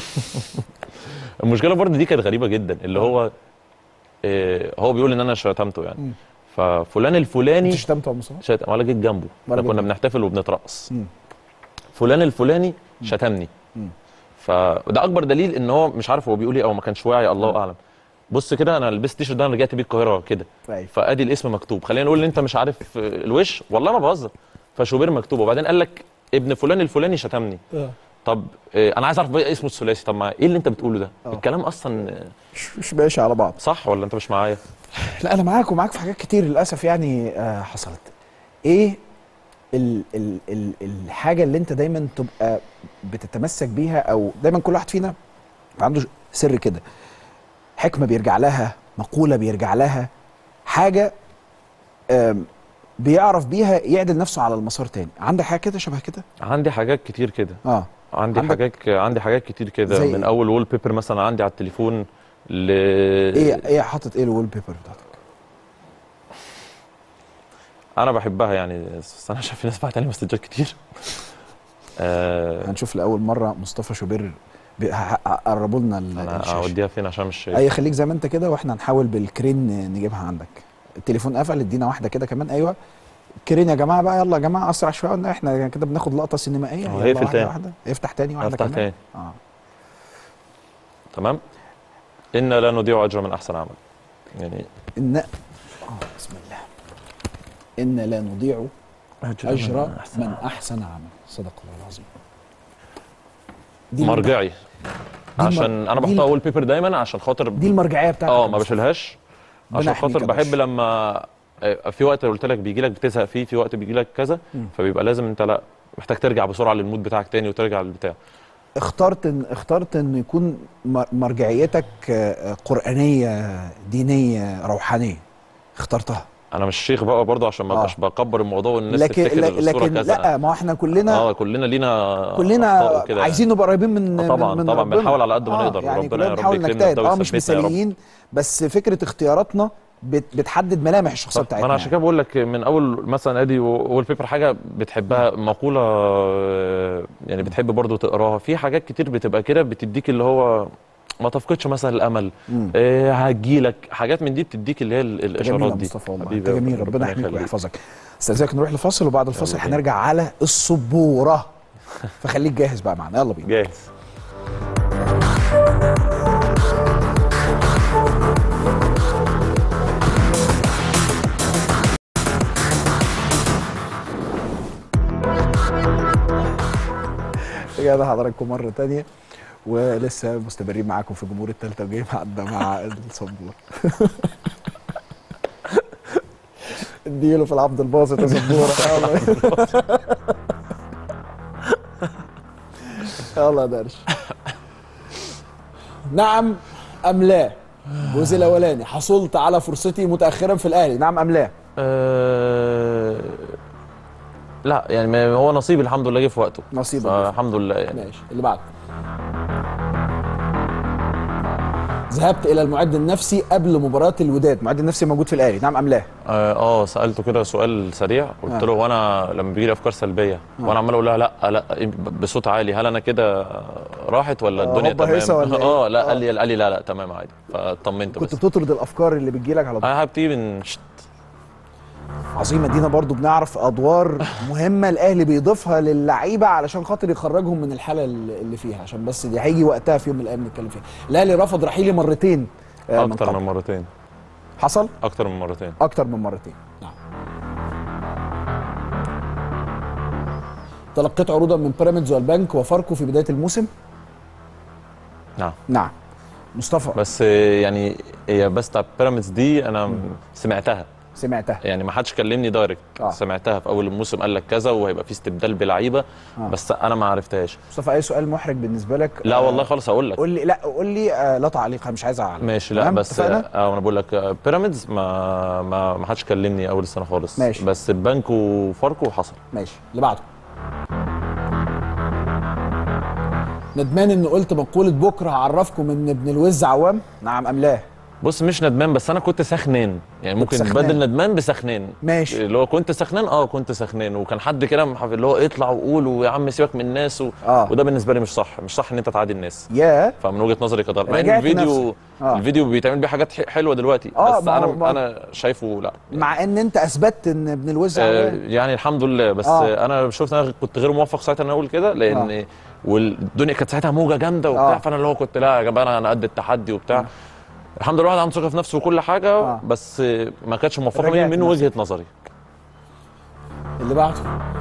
المشكله برضه دي كانت غريبه جدا اللي هو آه هو بيقول ان انا شتمته يعني ففلان الفلاني انت شتمته يا مصطفى؟ شتم ولا جيت جنبه ولا احنا جيت كنا جنبه. بنحتفل وبنترقص مم. فلان الفلاني شتمني فده اكبر دليل ان هو مش عارف هو بيقول ايه او ما كانش واعي الله اعلم بص كده انا لبست تيشرت ده انا رجعت بيه القاهره كده أيوة. فادي الاسم مكتوب خلينا نقول ان انت مش عارف الوش والله ما بهزر فشوبير مكتوب وبعدين قال لك ابن فلان الفلاني شتمني طب آه، انا عايز اعرف بقى اسمه الثلاثي طب ما ايه اللي انت بتقوله ده الكلام اصلا آه، مش مش ماشي على بعض صح ولا انت مش معايا لا انا معاك ومعاك في حاجات كتير للاسف يعني آه حصلت ايه ال ال ال الحاجه اللي انت دايما تبقى بتتمسك بيها او دايما كل واحد فينا عنده سر كده حكمه بيرجع لها مقوله بيرجع لها حاجه آم، بيعرف بيها يعدل نفسه على المسار تاني عندك حاجه كده شبه كده عندي حاجات كتير كده اه عندي عندك- حاجات عندي حاجات كتير كده زي من إيه؟ اول وول بيبر مثلا عندي على التليفون ل ايه ايه حاطط ايه الوول بيبر بتاعتك انا بحبها يعني بس انا شايف في ناس بعت لي مسجات كتير آه هنشوف لاول مره مصطفى شوبير بي- ه- ه- قربوا لنا ال- انا الشاشة. اوديها فين عشان مش شايف اي خليك زي ما انت كده واحنا نحاول بالكرين نجيبها عندك التليفون قفل ادينا واحده كده كمان ايوه كرين يا جماعه بقى يلا يا جماعه اسرع شويه قلنا احنا كده بناخد لقطه سينمائيه هو يلا هيقفل واحدة تاني. واحدة. افتح تاني واحده افتح كمان تاني اه تمام انا لا نضيع اجر من احسن عمل يعني ان اه بسم الله ان لا نضيع اجر من احسن عمل صدق الله العظيم دي المرجع- مرجعي عشان انا دي بحطها ال- وول بيبر دايما عشان خاطر دي المرجعيه بتاعتك اه يا ما مصطفى. بشيلهاش ربنا عشان يحميك خاطر يا بحب باشا. لما آه، في وقت قلت لك بيجي لك بتزهق فيه في وقت بيجي لك كذا فبيبقى لازم انت لا محتاج ترجع بسرعه للمود بتاعك تاني وترجع للبتاع اخترت ان اخترت ان يكون مر- مرجعيتك آه، آه، قرانيه دينيه روحانيه اخترتها انا مش شيخ بقى برضه عشان ما آه. ابقاش بكبر الموضوع والناس لكن تفتكر لكن, الصوره لكن كذا لا ما هو احنا كلنا اه كلنا لينا كلنا أخطاء وكده عايزين نبقى قريبين من آه طبعاً، من طبعاً، ربنا. بنحاول على قد ما نقدر، يعني وربنا كلنا يا رب بنحاول يكرمنا نجتهد بده اه مش ويثبتنا يا رب. مثاليين بس فكره اختياراتنا بت بتحدد ملامح الشخصيه صح. ما بتاعتنا انا عشان يعني. كده بقول لك من اول مثلا ادي وول بيبر حاجه بتحبها مقوله آه، يعني بتحب برضو تقراها في حاجات كتير بتبقى كده بتديك اللي هو ما تفقدش مثلا الامل مم. آه هتجيلك حاجات من دي بتديك اللي هي ال- جميل الاشارات يا دي مصطفى والله حبيبي انت يا جميل رب، ربنا يحميك يخليك. ويحفظك استاذنك نروح لفاصل وبعد الفاصل بينا. هنرجع على السبوره فخليك جاهز بقى معانا يلا بينا جاهز رجعنا حضراتكم مره تانية ولسه مستمرين معاكم في جمهور التالتة وجاي معنا مع الصبور اديله في العبد الباسط يا صبوره يلا يلا يا درش نعم ام لا الجزء الاولاني حصلت على فرصتي متاخرا في الاهلي نعم ام لا آه لا يعني ما- هو نصيب الحمد لله جه في وقته نصيبك الحمد لله يعني ماشي اللي بعده ذهبت الى المعد النفسي قبل مباراه الوداد المعد النفسي موجود في الاهلي نعم ام لا اه آه، سالته كده سؤال سريع قلت آه. له وانا لما بيجي لي افكار سلبيه وانا عمال اقول لها لا لا بصوت عالي هل انا كده راحت ولا آه، الدنيا هوبا هيصة تمام ولا إيه؟ اه لا آه. قال لي قال لي لا لا تمام عادي فاطمنت كنت بس بتطرد الافكار اللي بتجيلك على طول انا هبتدي من شت. عظيمه دينا برضو بنعرف ادوار مهمه الاهلي بيضيفها للعيبه علشان خاطر يخرجهم من الحاله اللي اللي فيها عشان بس دي هيجي وقتها في يوم من الايام نتكلم فيها الاهلي رفض رحيلي مرتين آه، من اكتر قبل. من مرتين حصل اكتر من مرتين اكتر من مرتين نعم تلقيت عروضا من بيراميدز والبنك وفاركو في بدايه الموسم نعم نعم مصطفى بس آه، يعني هي بس بتاع بيراميدز دي انا سمعتها سمعتها يعني ما حدش كلمني دايركت آه. سمعتها في اول الموسم قال لك كذا وهيبقى في استبدال بلعيبه آه. بس انا ما عرفتهاش مصطفى اي سؤال محرج بالنسبه لك لا آه، والله خالص هقول لك قول لي لا قول لي آه لا تعليق أنا مش عايز اعلق ماشي لا تمام؟ بس اتفقنا؟ اه انا بقول لك آه، بيراميدز ما ما ما حدش كلمني اول السنه خالص ماشي. بس البنك وفاركو حصل ماشي اللي بعده ندمان ان قلت مقوله بكره هعرفكم ان ابن الوز عوام نعم ام لا بص مش ندمان بس انا كنت سخنان يعني ممكن سخنان. بدل ندمان بسخنان ماشي. اللي هو كنت سخنان اه كنت سخنان وكان حد كده محف- اللي هو اطلع وقول ويا عم سيبك من الناس و... آه. وده بالنسبه لي مش صح مش صح ان انت تعادي الناس يا فمن وجهه نظري كده مع ان رجعت الفيديو نفسك. آه. الفيديو بيتعمل بيه حاجات ح- حلوه دلوقتي آه، بس ما هو- انا ما- انا شايفه لا مع ان انت اثبتت ان ابن الوز آه، عوام يعني الحمد لله بس آه. آه. انا شفت انا كنت غير موفق ساعتها ان أنا اقول كده لان آه. آه. والدنيا كانت ساعتها موجه جامده وبتاع آه. آه. فانا اللي هو كنت لا يا جماعه أنا- انا قد التحدي وبتاع الحمد لله الواحد عنده ثقه في نفسه وكل حاجه آه. آه. بس آه، ما كانتش موفقه رجعت مني من نفسك. وجهه نظري اللي بعده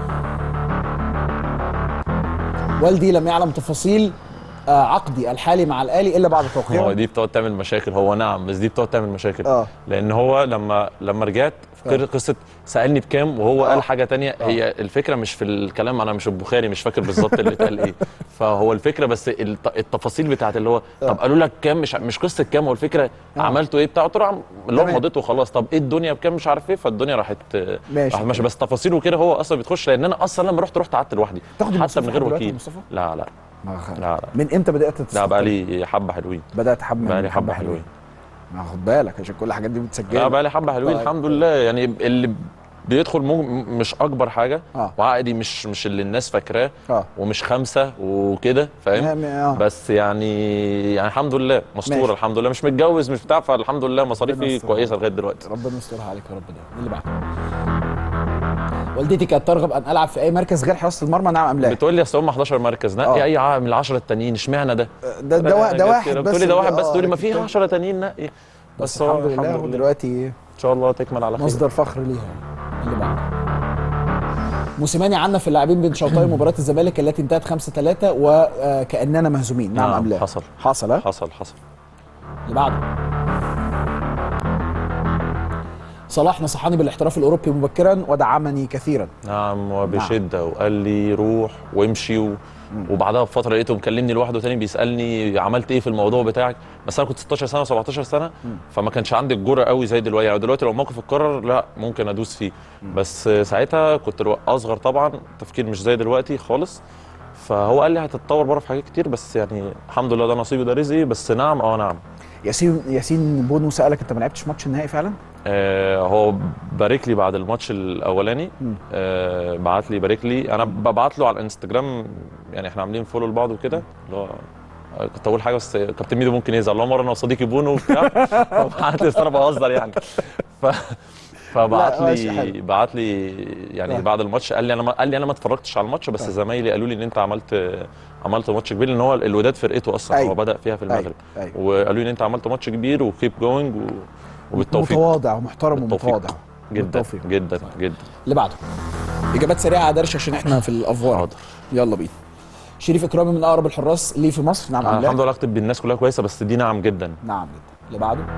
والدي لم يعلم تفاصيل آه، عقدي الحالي مع الاهلي الا بعد هو توقيعه دي بتقعد تعمل مشاكل هو نعم بس دي بتقعد تعمل مشاكل آه. لان هو لما لما رجعت فكر قصه سالني بكام وهو آه. قال حاجه تانية آه. هي الفكره مش في الكلام انا مش البخاري مش فاكر بالظبط اللي اتقال ايه فهو الفكره بس الت- التفاصيل بتاعت اللي هو طب قالوا لك كام مش مش قصه كام هو الفكره آه. عملتوا ايه بتاع قلت له عم- اللي هو تمام. مضيته خلاص طب ايه الدنيا بكام مش عارف ايه فالدنيا راحت ماشي. راحت ماشي بس تفاصيله كده هو اصلا بتخش لان انا اصلا لما رحت رحت قعدت لوحدي تاخد حتى المصروف من غير لحد دلوقتي يا وكيل مصطفى؟ لا لا ما خ- لا لا من امتى بدات لا تستقر؟ بقى لي حبه حلوين بدات حب بقى لي حبه حلوين ما خد بالك عشان كل الحاجات دي متسجله لا بقى لي حبه حلوين طيب. الحمد لله يعني اللي بيدخل مو مش اكبر حاجه آه. وعقدي مش مش اللي الناس فاكراه اه ومش خمسه وكده فاهم آه. بس يعني يعني الحمد لله مستوره ماشي. الحمد لله مش متجوز مش بتاع فالحمد لله ربنا مصاريفي يستر. كويسه لغايه دلوقتي ربنا يسترها عليك يا رب ده اللي بعده والدتي كانت ترغب ان العب في اي مركز غير حراسه المرمى نعم ام لا بتقول لي اصل هم 11 مركز آه. نقي اي ع- من العشره التانيين اشمعنى ده ده ده, وا- ده واحد بس بتقول لي ده واحد بس آه، تقول لي ما في التاني. 10 تانيين نقي بس هو الحمد لله هو دلوقتي ان شاء الله تكمل على خير مصدر فخر ليها اللي بعده موسيماني عنا في اللاعبين بين شوطي مباراه الزمالك التي انتهت 5 3 وكاننا مهزومين نعم نعم، ام لا حصل. حصل ها؟ حصل حصل اللي بعده صلاح نصحني بالاحتراف الاوروبي مبكرا ودعمني كثيرا نعم وبشده وقال لي روح وامشي و... وبعدها بفتره لقيته مكلمني لوحده تاني بيسالني عملت ايه في الموضوع بتاعك بس انا كنت 16 سنه و17 سنه فما كانش عندي الجرأه قوي زي دلوقتي يعني دلوقتي لو الموقف اتكرر لا ممكن ادوس فيه بس ساعتها كنت الو- اصغر طبعا تفكير مش زي دلوقتي خالص فهو قال لي هتتطور بره في حاجات كتير بس يعني الحمد لله ده نصيبي ده رزقي بس نعم اه نعم ياسين ياسين بونو سالك انت ما لعبتش ماتش النهائي فعلا آه هو بارك لي بعد الماتش الاولاني مم. آه بعت لي بارك لي انا ببعت له على الانستجرام يعني احنا عاملين فولو لبعض وكده اللي هو آه، كنت اقول حاجه بس كابتن ميدو ممكن يزعل اللي هو مره انا وصديقي بونو وبتاع فبعت لي بس انا بهزر يعني ف فبعت لا، ماشي، لي حلو. بعت لي يعني آه. بعد الماتش قال لي انا ما قال لي انا ما اتفرجتش على الماتش بس آه. زمايلي قالوا لي ان انت عملت عملت ماتش كبير لان هو الوداد فرقته اصلا أيوة. هو بدا فيها في المغرب أيوة. وقالوا لي ان انت عملت ماتش كبير وكيب جوينج و... وبالتوفيق متواضع ومحترم بالتوفيق. ومتواضع جدا بالتوفيق. جدا جدا اللي بعده اجابات سريعه يا درش عشان احنا في الافوار حاضر. يلا بينا شريف اكرامي من اقرب الحراس ليه في مصر نعم آه ام لا الحمد لله علاقتي بالناس كلها كويسه بس دي نعم جدا نعم جدا اللي بعده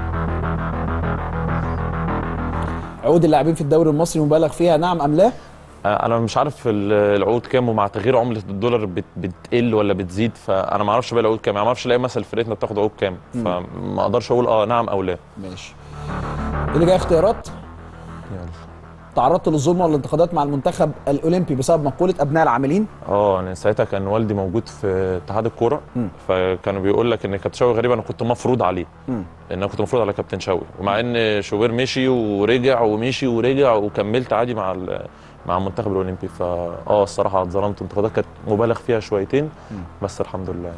عقود اللاعبين في الدوري المصري مبالغ فيها نعم ام لا آه انا مش عارف ال- العقود كام ومع تغيير عمله الدولار بت بتقل ولا بتزيد فانا ما اعرفش بقى العقود كام يعني ما اعرفش الاقي مثلا فرقتنا بتاخد عقود كام فما اقدرش اقول اه نعم او لا ماشي اللي جاي اختيارات تعرضت للظلم والانتقادات مع المنتخب الاولمبي بسبب مقوله ابناء العاملين اه انا ساعتها كان والدي موجود في اتحاد الكوره فكانوا بيقول لك ان كابتن شوقي غريب انا كنت مفروض عليه مم. ان انا كنت مفروض على كابتن شوقي ومع ان شوبير مشي ورجع ومشي ورجع وكملت عادي مع ال- مع المنتخب الاولمبي فا اه الصراحه اتظلمت انتقادات كانت مبالغ فيها شويتين بس الحمد لله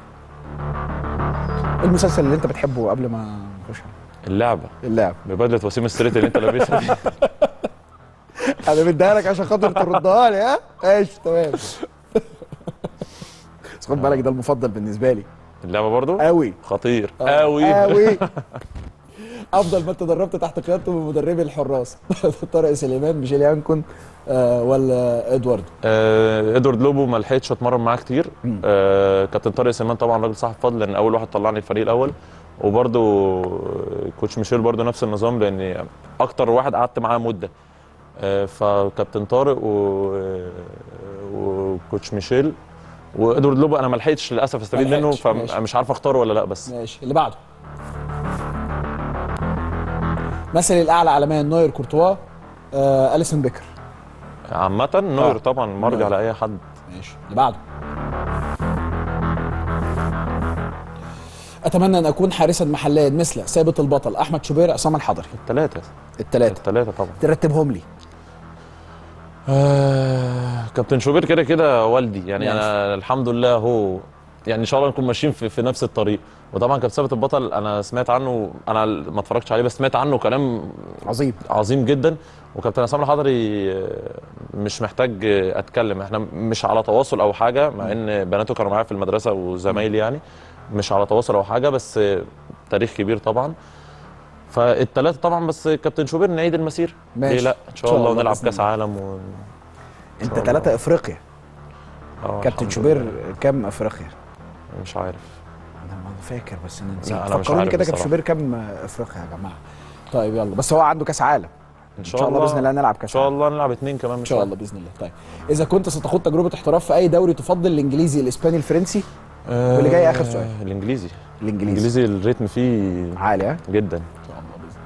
إيه المسلسل اللي انت بتحبه قبل ما نخش عليه؟ اللعبه اللعب ببدله وسيم الستريت اللي انت لابسها دي انا مديها لك عشان خاطر تردها لي ها ماشي تمام بس خد بالك ده المفضل بالنسبه لي اللعبه برضو قوي خطير قوي قوي افضل ما تدربت تحت قيادته من مدربي الحراس طارق سليمان ميشيل يانكون آه ولا ادوارد آه ادوارد لوبو ما لحقتش اتمرن معاه كتير آه كابتن طارق سليمان طبعا راجل صاحب فضل لان اول واحد طلعني الفريق الاول وبرده كوتش ميشيل برده نفس النظام لان اكتر واحد قعدت معاه مده آه فكابتن طارق و... وكوتش ميشيل وادوارد لوبو انا ما لحقتش للاسف استفيد ما منه لحقتش، ماشي. فمش عارف اختاره ولا لا بس ماشي اللي بعده مثلي الاعلى عالميا نوير كورتوا آه اليسون بيكر عامة نوير آه. طبعا مرجع نوير. لاي حد ماشي اللي بعده اتمنى ان اكون حارسا محليا مثل ثابت البطل احمد شوبير عصام الحضري الثلاثة الثلاثه الثلاثة طبعا ترتبهم لي آه، كابتن شوبير كده كده والدي يعني ماشي. انا الحمد لله هو يعني ان شاء الله نكون ماشيين في, في نفس الطريق وطبعا كابتن ثابت البطل انا سمعت عنه انا ما اتفرجتش عليه بس سمعت عنه كلام عظيم عظيم جدا وكابتن عصام الحضري آه، مش محتاج آه، اتكلم احنا مش على تواصل او حاجه مع ان بناته كانوا معايا في المدرسه وزمايلي يعني مش على تواصل او حاجه بس آه، تاريخ كبير طبعا فالثلاثه طبعا بس كابتن شوبير نعيد المسير ماشي. ليه لا ان شاء الله ونلعب بإذن كاس الله. عالم و... انت الله. ثلاثه افريقيا آه، كابتن الحمد شوبير لله. كام افريقيا مش عارف انا ما فاكر بس انا نسيت لا، أنا مش فكروني عارف كده كابتن بصراحة. شوبير كام افريقيا يا جماعه طيب يلا بس هو عنده كاس عالم ان شاء الله بإذن الله نلعب كأس ان شاء عالم. الله نلعب اثنين كمان ان مش شاء واحد. الله باذن الله طيب اذا كنت ستخوض تجربه احتراف في اي دوري تفضل الانجليزي الاسباني الفرنسي آه، واللي جاي آخر سؤال. الانجليزي الانجليزي الانجليزي الريتم فيه عالي ها جدا ان شاء الله باذن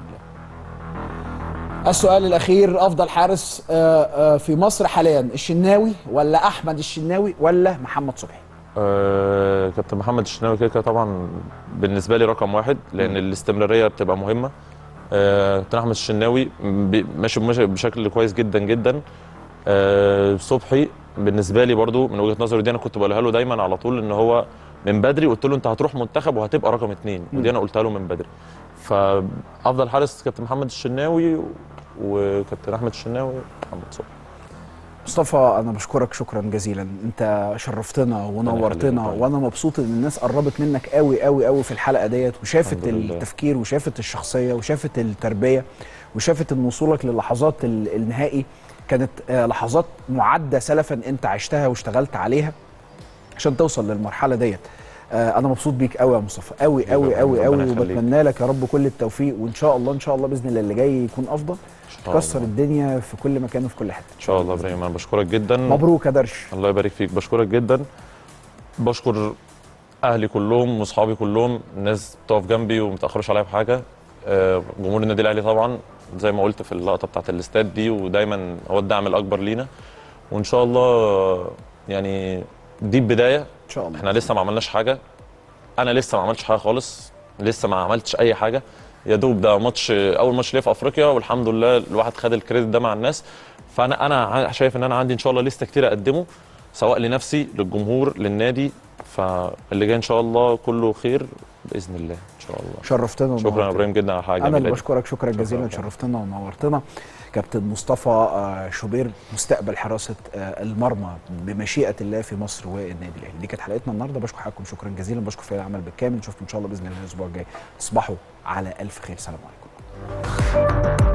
الله السؤال الاخير افضل حارس آه، آه، في مصر حاليا الشناوي ولا احمد الشناوي ولا محمد صبحي آه كابتن محمد الشناوي كده كده طبعا بالنسبه لي رقم واحد لان الاستمراريه بتبقى مهمه آه، كابتن احمد الشناوي بي- ماشي ماشي بشكل كويس جدا جدا آه صبحي بالنسبه لي برضو من وجهه نظري دي انا كنت بقولها له دايما على طول ان هو من بدري قلت له انت هتروح منتخب وهتبقى رقم اثنين ودي انا قلتها له من بدري فافضل حارس كابتن محمد الشناوي وكابتن احمد الشناوي ومحمد صبحي مصطفى انا بشكرك شكرا جزيلا انت شرفتنا ونورتنا يخليك. وانا مبسوط ان الناس قربت منك قوي قوي قوي في الحلقه ديت وشافت الحمد لله. التفكير وشافت الشخصيه وشافت التربيه وشافت ان وصولك للحظات ال- النهائي كانت آه، لحظات معده سلفا انت عشتها واشتغلت عليها عشان توصل للمرحله ديت آه، انا مبسوط بيك قوي يا مصطفى قوي قوي قوي ربنا قوي يخليك. وبتمنى لك يا رب كل التوفيق وان شاء الله ان شاء الله باذن الله اللي جاي يكون افضل شاء تكسر الله. الدنيا في كل مكان وفي كل حته ان شاء الله يا ابراهيم انا بشكرك جدا مبروك يا درش الله يبارك فيك بشكرك جدا بشكر اهلي كلهم واصحابي كلهم الناس بتقف جنبي وما تاخرش عليا بحاجه آه، جمهور النادي الاهلي طبعا زي ما قلت في اللقطه بتاعت الاستاد دي ودايما هو الدعم الاكبر لينا وان شاء الله يعني دي البدايه ان شاء الله احنا لسه ما عملناش حاجه انا لسه ما عملتش حاجه خالص لسه ما عملتش اي حاجه يا دوب ده ماتش اول ماتش ليا في افريقيا والحمد لله الواحد خد الكريدت ده مع الناس فانا انا ع- شايف ان انا عندي ان شاء الله لسه كتير اقدمه سواء لنفسي للجمهور للنادي فاللي جاي ان شاء الله كله خير باذن الله ان شاء الله شرفتنا شكرا يا ونورتنا. ابراهيم جدا على حاجه انا اللي جميلة دي. بشكرك شكرا جزيلا شكراً. شرفتنا ونورتنا كابتن مصطفى آه، شوبير مستقبل حراسه آه، المرمى بمشيئه الله في مصر والنادي الاهلي دي كانت حلقتنا النهارده بشكر حضراتكم شكرا جزيلا بشكر فريق العمل بالكامل نشوفكم ان شاء الله باذن الله الاسبوع الجاي تصبحوا على الف خير سلام عليكم